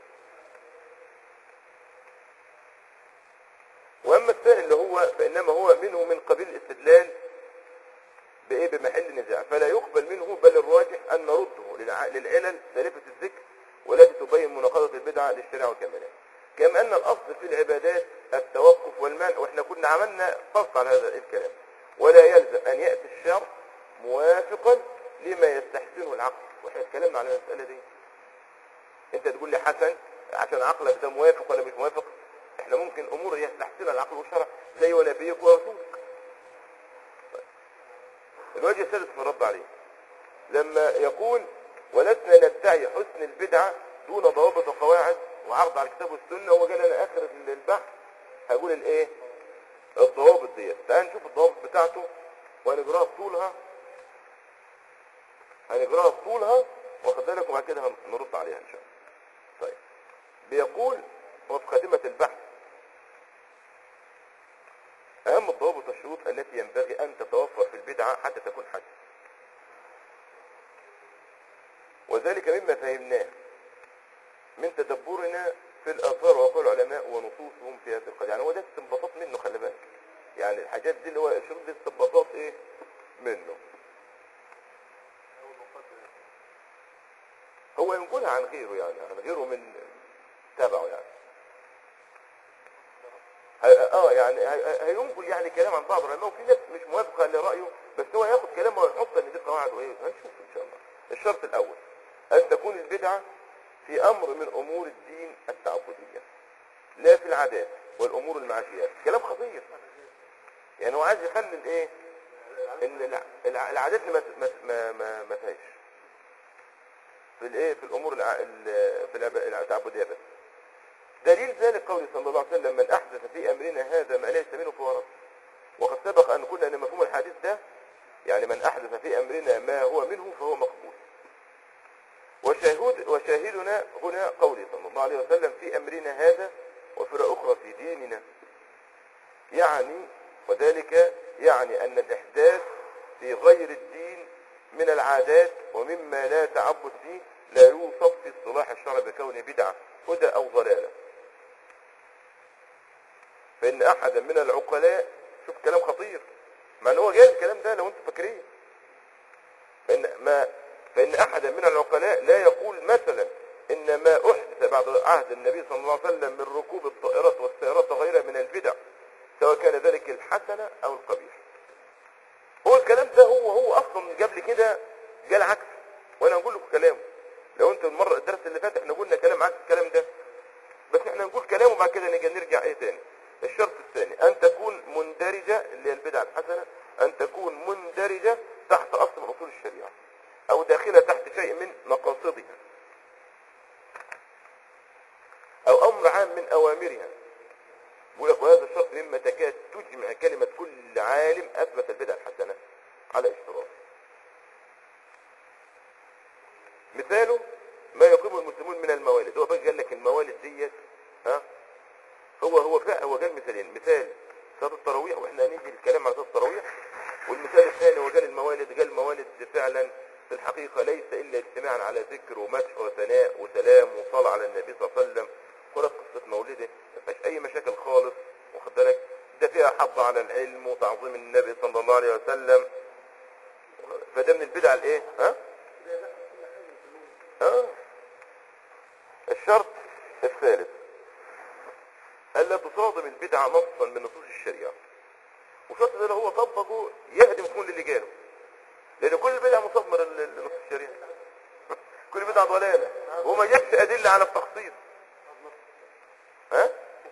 واما الثاني اللي هو فانما هو منه من قبيل الاستدلال بايه بمحل نزاع فلا يقبل منه بل الراجح ان نرده للع- للعلل سالفه الذكر والتي تبين مناقضه البدعه للشريعه وكمالها كما ان الاصل في العبادات التوقف والمنع واحنا كنا عملنا فصل على هذا الكلام ولا يلزم ان ياتي الشرع موافقا لما يستحسنه العقل واحنا اتكلمنا على المساله دي انت تقول لي حسن عشان عقلك ده موافق ولا مش موافق احنا ممكن امور يستحسنها العقل والشرع زي ونبيك ورسولك طيب. الوجه السادس في الرد عليه لما يقول ولسنا ندعي حسن البدعة دون ضوابط وقواعد وعرض على الكتاب والسنة هو قال انا اخر البحث هقول الايه الضوابط ديت تعال نشوف الضوابط بتاعته وهنقراها بطولها هنقراها بطولها واخد بالك وبعد كده هنرد عليها ان شاء الله طيب بيقول وفي خاتمة البحث أهم الضوابط والشروط التي ينبغي أن تتوفر في البدعة حتى تكون حج وذلك مما فهمناه من تدبرنا في الآثار وقول العلماء ونصوصهم في هذه القضية يعني هو ده استنباطات منه خلي بالك يعني الحاجات دي اللي هو الشروط دي استنباطات ايه منه هو ينقلها عن غيره يعني عن غيره من تابعه يعني هي- اه يعني هي- هي- هينقل يعني كلام عن بعض العلماء وفي ناس مش موافقه لرايه بس هو هياخد كلامه ويحط ان دي قواعد وايه هنشوف ان شاء الله الشرط الاول ان تكون البدعه في امر من امور الدين التعبديه لا في العادات والامور المعاشيه كلام خطير يعني هو عايز يخلي الايه ان الع- الع- العادات ما ما ما ما, ما فيهاش في الايه في الامور الع... ال- في العب- التعبديه بس دليل ذلك قول صلى الله عليه وسلم من احدث في امرنا هذا ما ليس منه فهو رد وقد سبق ان قلنا ان مفهوم الحديث ده يعني من احدث في امرنا ما هو منه فهو مقبول وشاهد وشاهدنا هنا قوله صلى الله عليه وسلم في امرنا هذا وفرق اخرى في ديننا يعني وذلك يعني ان الاحداث في غير الدين من العادات ومما لا تعبد فيه لا يوصف في اصطلاح الشرع بكونه بدعه هدى او ضلاله فان احدا من العقلاء شوف كلام خطير مع ان هو جاي الكلام ده لو انتم فاكرين فإن ما فإن أحدا من العقلاء لا يقول مثلا إن ما أحدث بعد عهد النبي صلى الله عليه وسلم من ركوب الطائرات والسيارات وغيرها من البدع سواء كان ذلك الحسن أو القبيح هو الكلام ده هو هو أصلا قبل كده جال عكس وأنا هقول لكم كلامه لو أنتوا المرة الدرس اللي فات احنا قلنا كلام عكس الكلام ده بس احنا نقول كلامه وبعد كده نيجي نرجع ايه تاني الشرط الثاني ان تكون مندرجة اللي هي البدعة الحسنة ان تكون مندرجة تحت اصل من اصول الشريعة او داخلة تحت شيء من مقاصدها او امر عام من اوامرها يقول لك وهذا الشرط مما تكاد تجمع كلمة كل عالم اثبت البدعة الحسنة على اشتراك مثاله ما يقيم المسلمون من الموالد هو بقى قال لك الموالد ديت ها هو هو فعلا هو قال مثالين مثال صلاة التراويح واحنا هنيجي الكلام على صلاة التراويح والمثال الثاني هو قال الموالد قال الموالد فعلا في الحقيقة ليس إلا اجتماعا على ذكر ومدح وثناء وسلام وصلاة على النبي صلى الله عليه وسلم قرأت قصة مولده ما فيهاش أي مشاكل خالص واخد بالك ده فيها حظ على العلم وتعظيم النبي صلى الله عليه وسلم فده من البدع الايه ها اه الشرط الثالث ألا تصادم البدعة نصا من نصوص الشريعة والشرط ده لو هو طبقه يهدم كل اللي جاله لأن كل البدع مصادمة لل- لنصوص الشريعة كل بدعة ضلالة وما جابش أدلة على التخصيص ها؟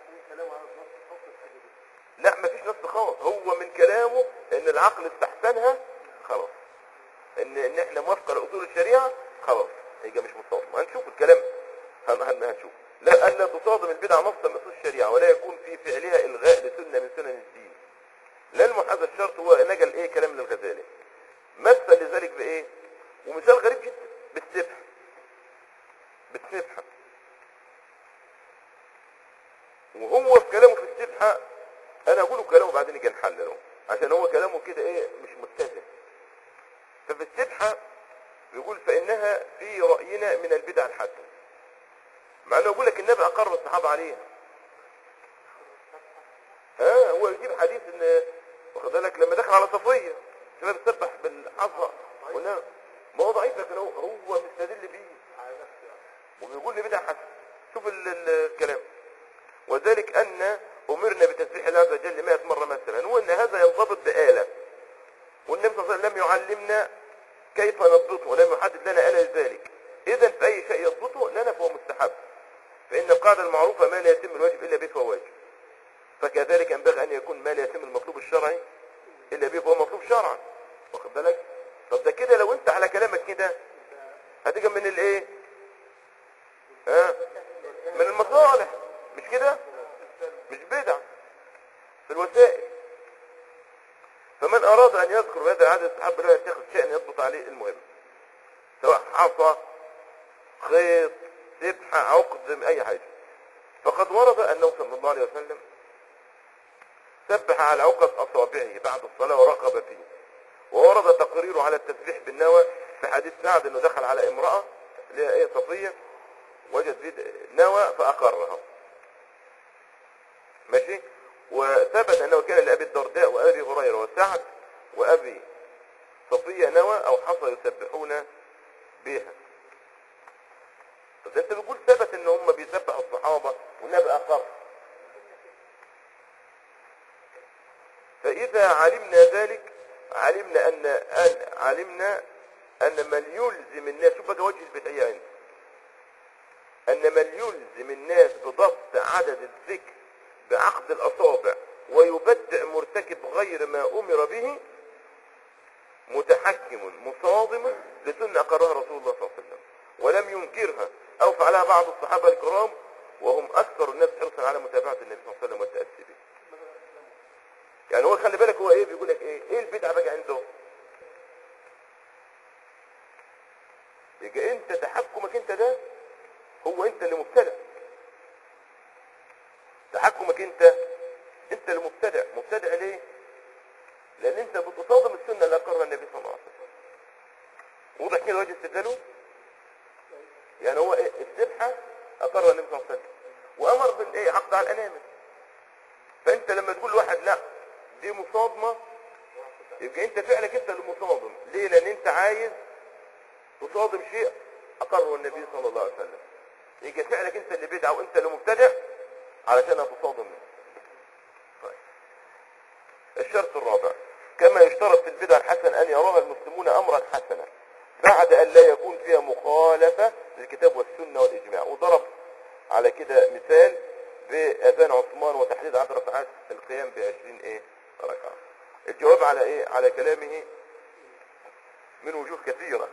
لا مفيش نص خالص هو من كلامه ان العقل استحسنها خلاص ان ان احنا موافقه لاصول الشريعه خلاص يبقى مش مصادم هنشوف الكلام هن هن هنشوف لا الا تصادم البدع نصا من اصول الشريعه ولا يكون في فعلها الغاء لسنه من سنن الدين لا المحاذ الشرط هو نقل ايه كلام للغزالي مثل لذلك بايه ومثال غريب جدا بالسبح بالسبحه وهو في كلامه في السبحه انا اقوله كلامه بعدين يجي نحلله عشان هو كلامه كده ايه مش متسق ففي السبحه بيقول فانها في راينا من البدع الحسنه مع انه يقول لك النبي اقر الصحابه عليها ها هو يجيب حديث ان واخد بالك لما دخل على صفيه الشباب سبح بالعصا قلنا ما هو ضعيف لكن هو هو مستدل بيه وبيقول لي بدع حسن شوف ال- ال- الكلام وذلك ان امرنا بتسبيح الله عز وجل 100 مره مثلا وان هذا ينضبط بآلة والنبي صلى الله عليه وسلم لم يعلمنا كيف نضبطه ولم يحدد لنا آلة لذلك اذا في اي شيء يضبطه لنا فهو مستحب فان القاعده المعروفه ما لا يتم الواجب الا به فهو واجب فكذلك ينبغي ان يكون ما لا يتم المطلوب الشرعي الا به فهو مطلوب شرعا واخد بالك طب ده كده لو انت على كلامك كده هتيجي من الايه ها من المصالح مش كده مش بدع في الوسائل فمن اراد ان يذكر هذا العدد استحب له يتخذ شيئا يضبط عليه المهم سواء حصى خيط سبحة عقد اي حاجة فقد ورد انه صلى الله عليه وسلم سبح على عقد اصابعه بعد الصلاة ورقب فيه وورد تقريره على التسبيح بالنوى في حديث سعد انه دخل على امرأة اللي هي ايه صفية وجد بيد نوى فاقرها ماشي وثبت انه كان لابي الدرداء وابي هريره وسعد وابي صفيه نوى او حصى يسبحون بها طب ده انت بتقول ثبت ان هم بيسبحوا الصحابه والنبي اقر فاذا علمنا ذلك علمنا ان أن علمنا ان من يلزم الناس شوف بقى وجه البدعيه عندي ان من يلزم الناس بضبط عدد الذكر بعقد الاصابع ويبدع مرتكب غير ما امر به متحكم مصادم لسنة أقرها رسول الله صلى الله عليه وسلم ولم ينكرها أو فعلها بعض الصحابة الكرام وهم أكثر الناس حرصا على متابعة النبي صلى الله عليه وسلم والتأسي به يعني هو خلي بالك هو إيه بيقول لك إيه إيه البدعة بقى عنده يبقى أنت تحكمك أنت ده هو أنت اللي مبتدع تحكمك أنت أنت اللي مبتدع مبتدع ليه؟ لان انت بتصادم السنه اللي اقرها النبي صلى الله عليه وسلم واضح كده وجه استدلاله يعني هو إيه؟ السبحه اقرها النبي صلى الله عليه وسلم وامر بالايه عقد على الانامل فانت لما تقول لواحد لا دي مصادمه يبقى انت فعلك انت اللي مصادم ليه لان انت عايز تصادم شيء اقره النبي صلى الله عليه وسلم يبقى فعلك انت اللي بدعه وانت اللي مبتدع علشان تصادم منه طيب الشرط الرابع كما يشترط في البدع الحسن أن يراها المسلمون أمرا حسنا بعد أن لا يكون فيها مخالفة للكتاب والسنة والإجماع وضرب على كده مثال بأذان عثمان وتحديد عدد ركعات القيام بعشرين إيه ركعة الجواب على إيه على كلامه من وجوه كثيرة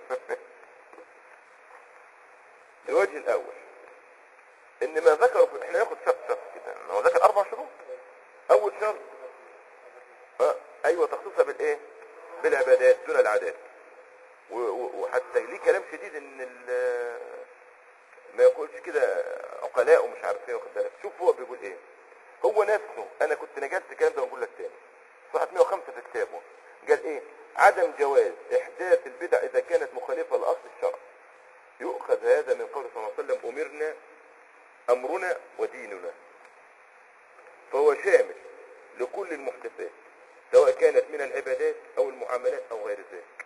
الوجه الأول إن ما ذكر إحنا ناخد شرط شرط كده هو ذكر أربع شروط أول شرط اه ايوه تخصيصها بالايه بالعبادات دون العادات و- و- وحتى ليه كلام شديد ان ال- ما يقولش كده عقلاء ومش عارف ايه واخد بالك شوف هو بيقول ايه هو نفسه انا كنت نجدت الكلام ده بقول لك تاني صفحه 105 في كتابه قال ايه عدم جواز احداث البدع اذا كانت مخالفه لاصل الشرع يؤخذ هذا من قول صلى الله عليه وسلم امرنا امرنا وديننا فهو شامل لكل المحدثات سواء كانت من العبادات او المعاملات او غير ذلك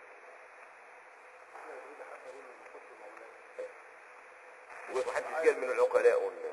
ومحدش قال من العقلاء وال-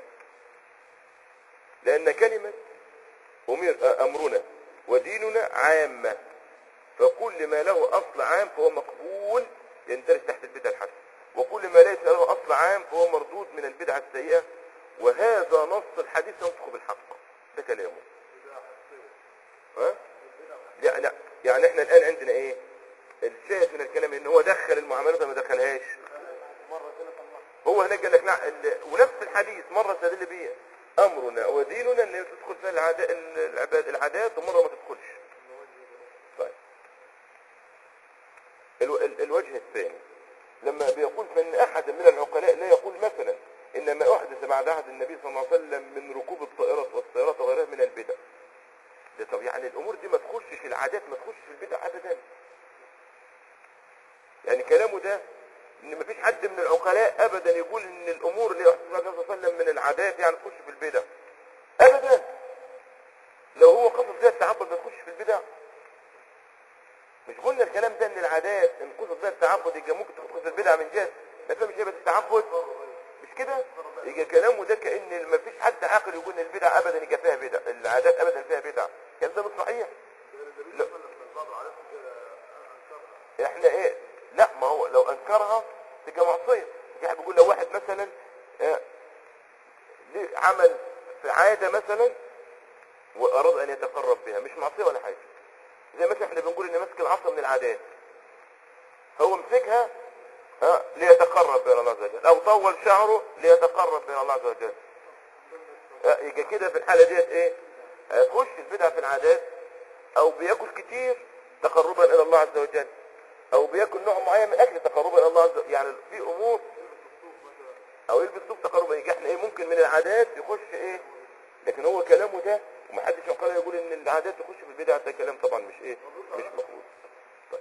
لان كلمة أمير امرنا وديننا عامة فكل ما له اصل عام فهو مقبول يندرج تحت البدع الحسنة وكل ما ليس له اصل عام فهو مردود من البدعة السيئة وهذا نص الحديث ينطق بالحق ده كلامه ها؟ لا لا يعني احنا الان عندنا ايه الشاهد من الكلام ان هو دخل المعاملات ولا ما دخلهاش هو هناك قال لك لا ال- ونفس الحديث مره استدل بيه امرنا وديننا ان تدخل فيها العادات العباد العادات ومره ما تدخلش طيب الو... ال- الوجه الثاني لما بيقول فان احد من العقلاء لا يقول مثلا ان ما احدث بعد عهد النبي صلى الله عليه وسلم من ركوب الطائرات والسيارات وغيرها من البدع ده طب يعني الامور دي ما تخشش العادات ما تخشش في البدع ابدا يعني كلامه ده ان ما فيش حد من العقلاء ابدا يقول ان الامور اللي يحدث بعد النبي صلى الله عليه وسلم من العادات يعني تخش في البدع ابدا لو هو قصد فيها التعبد ما تخش في البدع مش قلنا الكلام ده ان العادات ان قصد فيها التعبد يبقى ممكن تدخل في البدع من جهه ما فيها مش هيبقى التعبد مش كده يبقى كلامه ده كان ما فيش حد عاقل يقول ان البدع ابدا يبقى فيها بدع العادات ابدا فيها بدع كان ده مش صحيح لا. احنا ايه لا ما هو لو انكرها تبقى معصيه في حد بيقول لو واحد مثلا آه، ليه عمل في عاده مثلا واراد ان يتقرب بها مش معصيه ولا حاجه زي مثلا احنا بنقول ان مسك العصا من العادات هو مسكها ها ليتقرب الى الله عز وجل او طول شعره ليتقرب الى الله عز وجل ها، يبقى كده في الحاله ديت ايه هيخش البدعه في العادات او بياكل كتير تقربا الى الله عز وجل او بياكل نوع معين من الاكل تقربا الى الله عز وجل يعني في امور او يلبس ثوب تقربا يجي احنا ايه ممكن من العادات يخش ايه لكن هو كلامه ده ومحدش يقول يقول ان العادات تخش في البدع ده كلام طبعا مش ايه مش مفروض طيب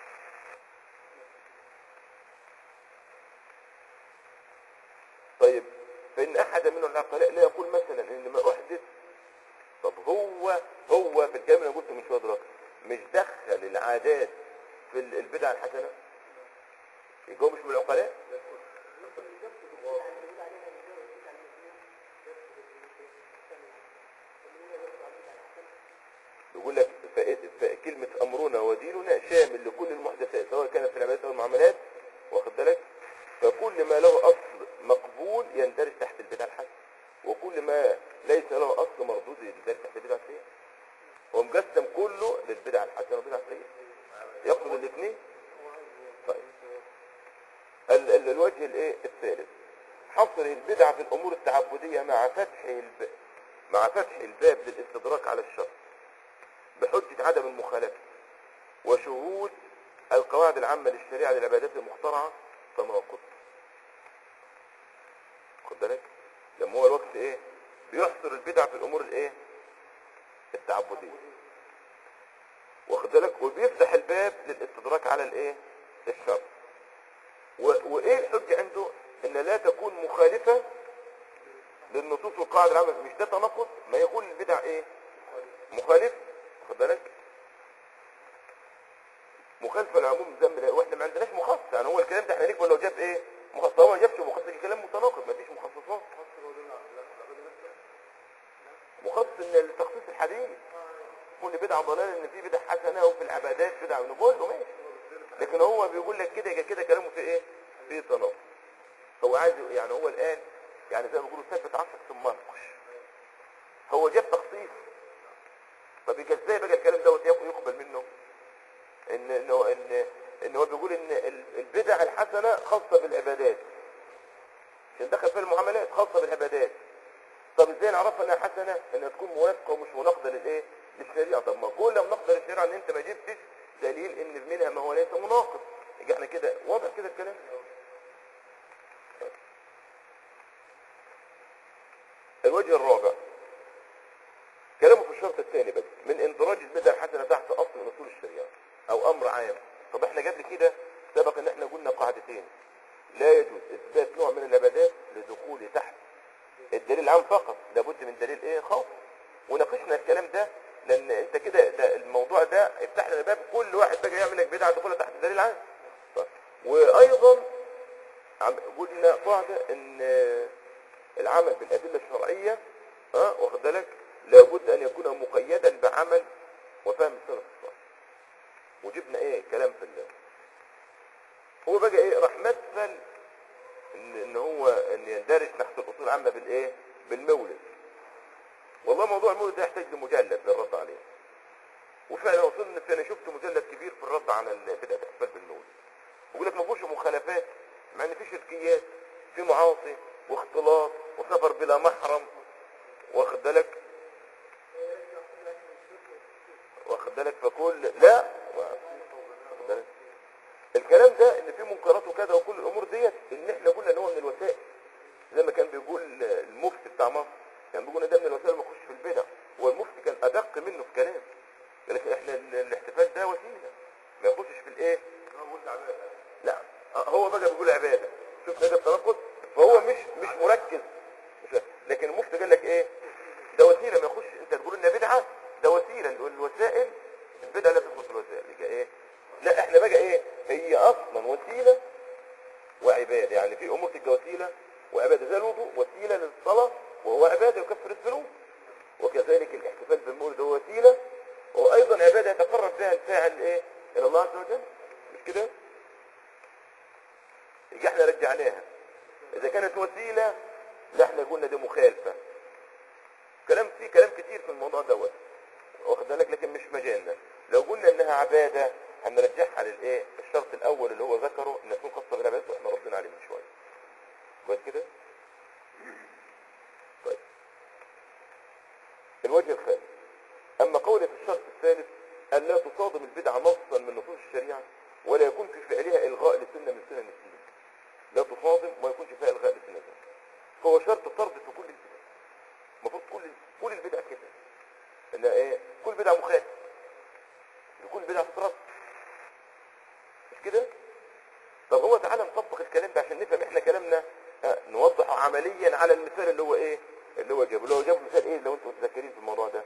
طيب فان احد من العقلاء لا يقول مثلا ان ما احدث طب هو هو في الكلام اللي أنا قلته من شويه دلوقتي مش دخل العادات في ال- البدع الحسنه يبقى هو مش من العقلاء يقول لك فإ- ف- كلمة أمرنا وديننا شامل لكل المحدثات سواء كانت في العبادات أو المعاملات واخد بالك فكل ما له أصل مقبول يندرج تحت البدعة الحسنة وكل ما ليس له أصل مردود يندرج تحت البدعة السيئة هو مقسم كله للبدعة الحسنة والبدعة السيئة يقصد الاثنين طيب ال ال الوجه الايه الثالث حصر البدعة في الأمور التعبدية مع فتح الب... مع فتح الباب للاستدراك على الشر بحجة عدم المخالفة وشهود القواعد العامة للشريعة للعبادات المخترعة كما قلت خد بالك لما هو الوقت ايه بيحصر البدع في الامور الايه التعبدية واخد بالك وبيفتح الباب للاستدراك على الايه الشر و... وايه الحجة عنده ان لا تكون مخالفة للنصوص والقواعد العامة مش ده تناقض ما يكون البدع ايه مخالف خد بالك مخالفة لعموم الذنب لا واحنا ما عندناش مخصص يعني هو الكلام ده احنا نقبل لو جاب ايه مخصص هو ما جابش مخصص كلام متناقض ما فيش مخصصات مخصص ان التخصيص الحديث كل بدعة ضلال ان في بدع حسنة وفي العبادات بدع نقول له ماشي لكن هو بيقول لك كده كده كلامه في ايه في تناقض هو عايز يعني هو الان يعني زي ما بيقولوا ثبت عصرك ثم انقش هو جاب تخصيص طب يبقى ازاي بقى الكلام دوت يق- يقبل منه ان انه ان ان هو بيقول ان ال- البدع الحسنه خاصه بالعبادات عشان دخل في المعاملات خاصه بالعبادات طب ازاي نعرفها انها حسنه انها تكون موافقه ومش مناقضه للايه للشريعه طب ما كل مناقضه للشريعه ان انت ما جبتش دليل ان منها ما هو ليس مناقض يبقى احنا كده واضح كده الكلام الوجه الرابع كلامه في الشرط الثاني بس من اندراج البدع الحسنه تحت اصل من اصول الشريعه او امر عام طب احنا قبل كده سبق ان احنا قلنا قاعدتين لا يجوز اثبات نوع من العبادات لدخول تحت الدليل العام فقط لابد من دليل ايه خاص وناقشنا الكلام ده لان انت كده ده الموضوع ده يفتح لنا باب كل واحد بقى يعمل لك بدعه تدخلها تحت الدليل العام طيب. وايضا عم- قلنا قاعده ان العمل بالادله الشرعيه ها واخد بالك لابد ان يكون مقيدا بعمل وفهم السلف الصالح وجبنا ايه كلام في الله هو بقى ايه راح مثل ان, إن هو ان يندرج تحت الاصول العامه بالايه بالمولد والله موضوع المولد ده يحتاج لمجلد للرد عليه وفعلا وصلنا في انا شفت مجلد كبير في الرد على ال- بدعه الاحتفال بالمولد بيقول لك ما فيهوش مخالفات مع ان في شركيات في معاصي واختلاط وسفر بلا محرم واخد بالك واخد بالك فكل لا واخد بالك الكلام ده ان في منكرات وكذا وكل الامور ديت ان احنا قلنا ان هو من الوسائل زي ما كان بيقول المفتي بتاع مصر كان بيقول ان ده من الوسائل ما يخش في البدع والمفتي كان ادق منه في كلام لكن احنا ال- الاحتفال ده وسيله ما يخشش في الايه لا آه، هو بقى بيقول عباده شوف ده التناقض فهو مش مش مركز مش لكن المفتي قال لك ايه ده وسيله ما يخش انت تقول انها بدعه ده وسيله نقول الوسائل البدعه لا تدخل في الوسائل يبقى ايه لا احنا بقى ايه هي اصلا وسيله وعباده يعني في امور تبقى وسيله وعباده زي الوضوء وسيله للصلاه وهو عباده يكفر الذنوب وكذلك الاحتفال بالمولد هو وسيله وايضا عباده يتقرب بها الفاعل ايه الى الله عز وجل مش كده يبقى احنا رجعناها اذا كانت وسيله لا احنا قلنا دي مخالفه كلام في كلام كتير في الموضوع دوت واخد بالك لكن مش مجالنا لو قلنا انها عباده هنرجعها للايه الشرط الاول اللي هو ذكره ان تكون خاصه بالعبادات واحنا ردينا عليه من شويه كويس كده طيب الوجه الخامس اما قولي في الشرط الثالث ان لا تصادم البدعه نصا من نصوص الشريعه ولا يكون في فعلها الغاء لسنه من سنن الدين لا تصادم وما يكونش فيها الغاء لسنه الدين فهو شرط فرض في كل البدع المفروض كل كل البدع كده ان ايه كل بدعه مخالف لكل بدعه تترد مش كده طب هو تعالى نطبق الكلام ده عشان نفهم احنا كلامنا ها، نوضحه عمليا على المثال اللي هو ايه اللي هو جابه اللي هو جاب مثال ايه لو انتم متذكرين في الموضوع ده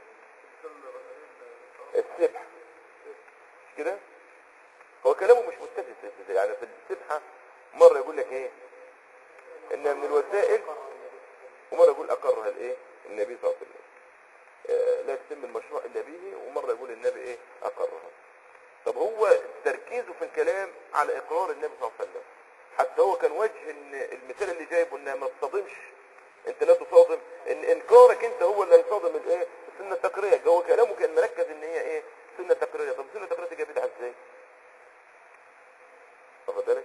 السبح مش كده هو كلامه مش متفق يعني في السبحه مره يقول لك ايه انها من الوسائل ومره يقول اقرها الايه النبي صلى الله عليه وسلم آه، لا يتم المشروع الا به ومره يقول النبي ايه اقرها طب هو تركيزه في الكلام على اقرار النبي صلى الله عليه وسلم حتى هو كان وجه ان المثال اللي جايبه انها ما تصادمش انت لا تصادم ان انكارك انت هو اللي هيصادم الايه السنه التقريريه هو كلامه كان مركز ان هي ايه سنه تقريريه طب السنه التقريريه دي جايه بدعه ازاي واخد بالك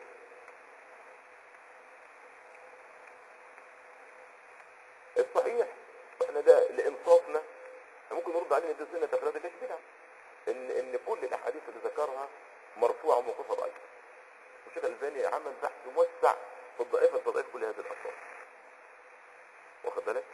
الصحيح احنا ده لانصافنا احنا ممكن نرد عليه ان دي سنه تقريريه دي مش بدعه ان ان كل الاحاديث اللي ذكرها مرفوعه وموقوفه ضعيفه والشيخ الالباني عمل بحث موسع في الضعيفه التضعيف كل هذه الاثار واخد بالك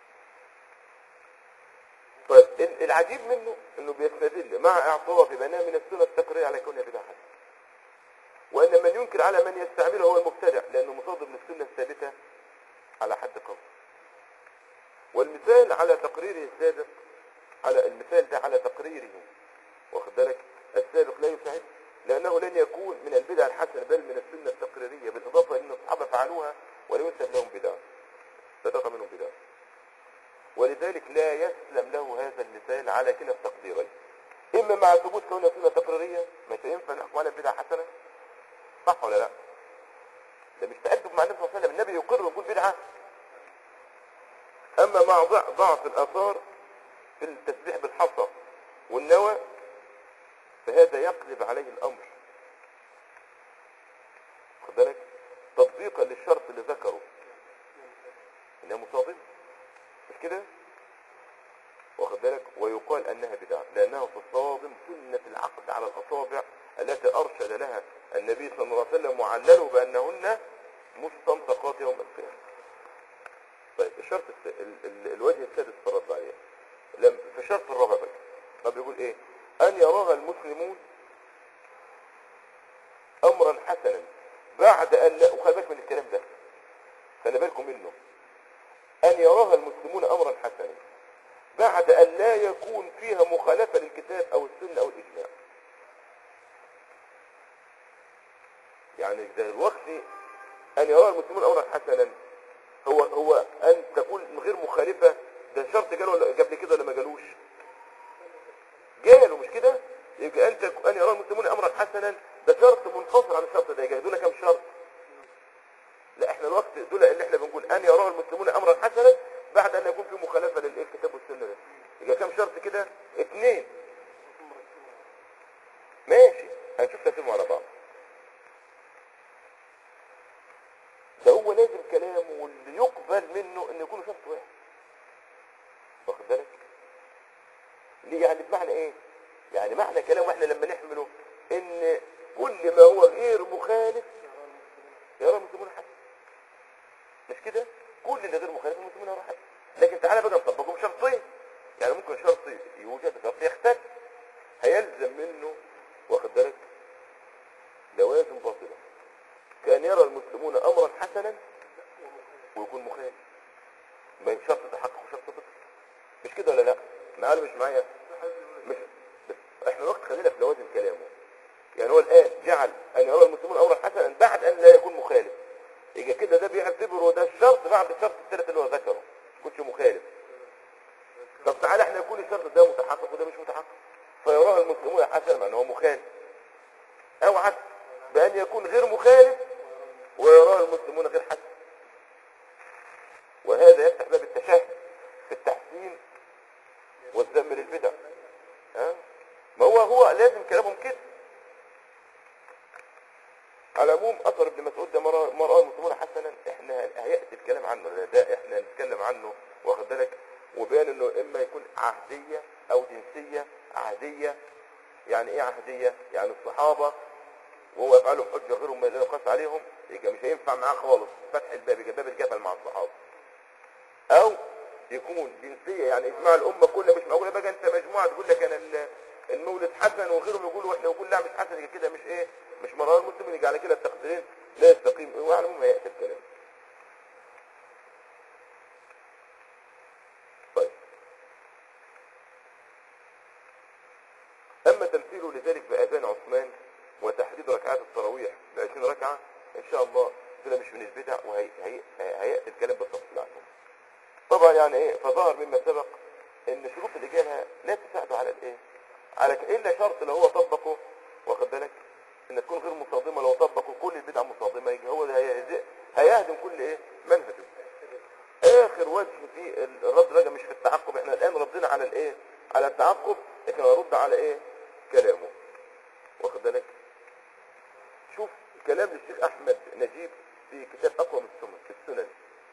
طيب ال- العجيب منه انه بيستدل مع اعتراف بانها من السنه التقريريه على كونها بدعه حسنه وان من ينكر على من يستعمله هو المبتدع لانه مصادم للسنه الثابته على حد قول والمثال على تقريره السابق على المثال ده على تقريره واخد بالك السابق لا يساعد لانه لن يكون من البدع الحسنه بل من السنه التقريريه بالاضافه ان الصحابه فعلوها ولم ينسب لهم بدعه لا تقع منهم بدعه ولذلك لا يسلم له هذا المثال على كلا التقديرين اما مع ثبوت كونها سنه تقريريه مش ينفع نحكم على بدعه حسنه صح ولا لا ده مش تأدب مع النبي صلى الله عليه وسلم النبي يقر ويقول بدعه اما مع ضع- ضعف الاثار في التسبيح بالحصى والنوى فهذا يقلب عليه الامر خد بالك تطبيقا للشرط اللي ذكره انها مصادمه مش كده واخد بالك ويقال انها بدعه لانها تصادم سنه العقد على الاصابع التي ارشد لها النبي صلى الله عليه وسلم وعلله بانهن مستنطقات يوم القيامه طيب الشرط الس... ال... ال... الوجه السادس في الرد عليه لم... في الشرط الرابع بقى طب بيقول ايه ان يراها المسلمون امرا حسنا بعد ان لا وخلي بالك من الكلام ده خلي بالكم منه ان يراها المسلمون امرا حسنا بعد ان لا يكون فيها مخالفه للكتاب او السنه او الاجماع يعني زي الوقت ان يراها المسلمون امرا حسنا هو هو ان تكون غير مخالفه ده شرط جاله ولا قبل كده ولا ما جالوش جاله مش كده يبقى انت ان يرى المسلمون امرا حسنا ده شرط منفصل عن الشرط ده يجهدون كم شرط لا احنا الوقت دول اللي احنا بنقول ان يرى المسلمون امرا حسنا بعد ان يكون في مخالفه للكتاب والسنه ده يبقى كم شرط كده اثنين ماشي هنشوف ترتيبهم على بعض ده هو لازم كلامه واللي يقبل منه انه يكون شرط واحد واخد بالك ليه يعني بمعنى ايه يعني معنى كلامه احنا لما نحمله ان كل ما هو غير مخالف يرى المسلمون حسن مش كده كل اللي غير مخالف المسلمون يرى حسن لكن تعالى بقى نطبقهم شرطين يعني ممكن شرط يوجد شرط يختلف هيلزم منه واخد بالك لوازم باطله كأن يرى المسلمون أمرا حسنا ويكون مخالف ما شرط تحقق وشرط بطل مش كده ولا لا معايا مش معايا مش بس احنا الوقت خلينا في لوازم كلامه يعني هو الآن جعل أن يرى المسلمون أمرا حسنا بعد أن لا يكون مخالف يبقى كده ده بيعتبره ده الشرط بعد الشرط الثالث اللي هو ذكره كنتش مخالف طب تعالى احنا يكون الشرط ده متحقق وده مش متحقق فيراه المسلمون حسنا مع ان هو مخالف او عكس بأن يكون غير مخالف ويراه المسلمون غير حسن وهذا يفتح باب التشهد في التحسين والذم للبدع ها ما هو هو لازم كلامهم كده على العموم اثر ابن مسعود ده مرة مرة المسلمون حسنا احنا هيأتي الكلام عنه لأن ده احنا نتكلم عنه واخد بالك وبيان انه اما يكون عهدية او جنسية عهدية يعني ايه عهدية يعني الصحابة وهو يفعلهم حجة غيرهم ما لا يقاس عليهم يبقى مش هينفع معاه خالص فتح الباب يبقى باب الجبل مع الصحابة او يكون جنسية يعني اجماع الامة كلها مش معقولة بقى انت مجموعة تقول لك انا ال- المولد حسن وغيرهم يقولوا واحنا نقول لا مش حسن يبقى كده مش ايه مش مرار المسلمين يجي على كده التقديرين لا يستقيم وعلى العموم هيأتي الكلام طيب اما تمثيله لذلك باذان عثمان وتحديد ركعات التراويح ب 20 ركعه ان شاء الله ده مش من البدع وهياتي الكلام بالتفصيل عنه طبعا يعني ايه فظهر مما سبق ان شروط الاجابه لا تساعد على الايه على ك- الا شرط لو هو طبقه واخد بالك ان تكون غير مصادمه لو طبقوا كل البدع مصادمه يجي هو ده هي- هيهدم كل ايه منهجه اخر وجه في الرد بقى مش في التعقب احنا الان ردنا على الايه على التعقب لكن هنرد على ايه كلامه واخد بالك شوف كلام الشيخ احمد نجيب في كتاب اقوى من السنن في السنن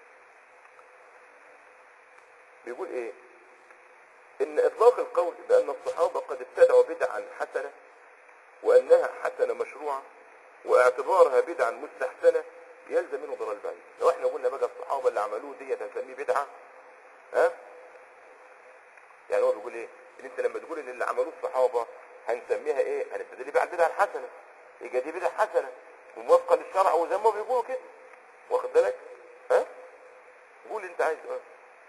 بيقول ايه ان اطلاق القول بان الصحابه قد ابتدعوا بدعا حسنه وانها حسنه مشروعه واعتبارها بدعا مستحسنه يلزم منه ضلال بعيد لو احنا قلنا بقى الصحابه اللي عملوه ديت هنسميه بدعه ها يعني هو بيقول ايه ان انت لما تقول ان اللي عملوه الصحابه هنسميها ايه هنستدل بقى على البدعه الحسنه يبقى دي بدعه حسنه وموافقه للشرع وزي ما بيقولوا كده واخد بالك ها قول انت عايز اه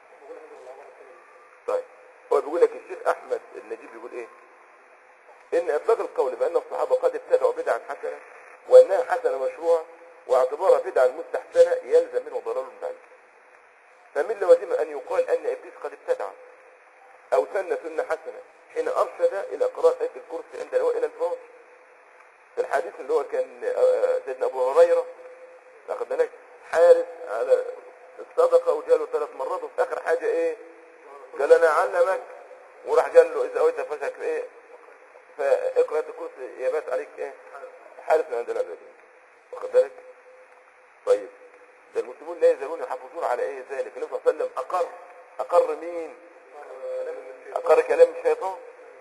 طيب هو بيقول لك الشيخ احمد النجيب بيقول ايه ان اطلاق القول بان الصحابه قد ابتدعوا بدعا حسنه وانها حسنه مشروعه واعتبارها بدعا مستحسنه يلزم منه ضلال بعيد فمن لوازم ان يقال ان ابليس قد ابتدع او سن سنه حسنه حين ارشد الى قراءه ايه الكرسي عند الاوائل الفراش في الحديث اللي هو كان آه، آه، سيدنا ابو هريره واخد بالك حارس على الصدقه وجاله ثلاث مرات وفي اخر حاجه ايه قال انا اعلمك وراح قال له اذا اويت فشك ايه فاقرا الكرسي يبات عليك ايه حارس من عند الابدين واخد بالك طيب ده المسلمون لا يزالون يحافظون على ايه ذلك النبي صلى الله عليه وسلم اقر اقر مين اقر كلام الشيطان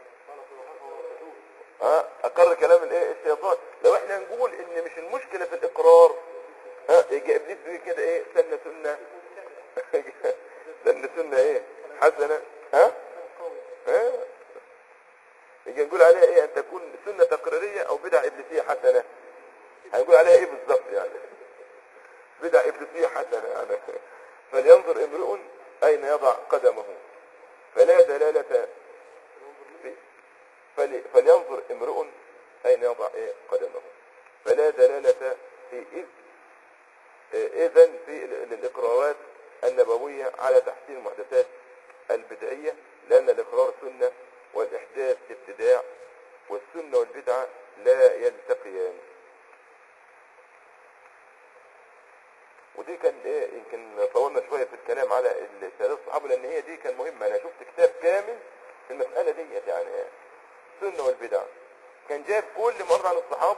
ها اقر كلام الايه الشيطان لو احنا نقول ان مش المشكله في الاقرار ها يجي ابليس بيقول كده ايه سنه سنه سنه سنه ايه حسنه ها ها يجي نقول عليها ايه ان تكون سنه تقريريه او بدعه ابليسيه حسنه هنقول عليها ايه بالظبط يعني بدع ابليسيه حسنه يعني فلينظر امرؤ اين يضع قدمه فلا دلاله في فل- فلينظر امرؤ اين يضع ايه قدمه فلا دلاله في اذ اذا في ال- الاقرارات النبويه على تحسين المحدثات البدعيه لان الاقرار سنه والاحداث ابتداع والسنه والبدعه لا يلتقيان ودي كان ايه يمكن طولنا شويه في الكلام على السادات الصحابه لان هي دي كان مهمه انا شفت كتاب كامل في المساله ديت يعني السنه والبدع كان جايب كل مره عن الصحابه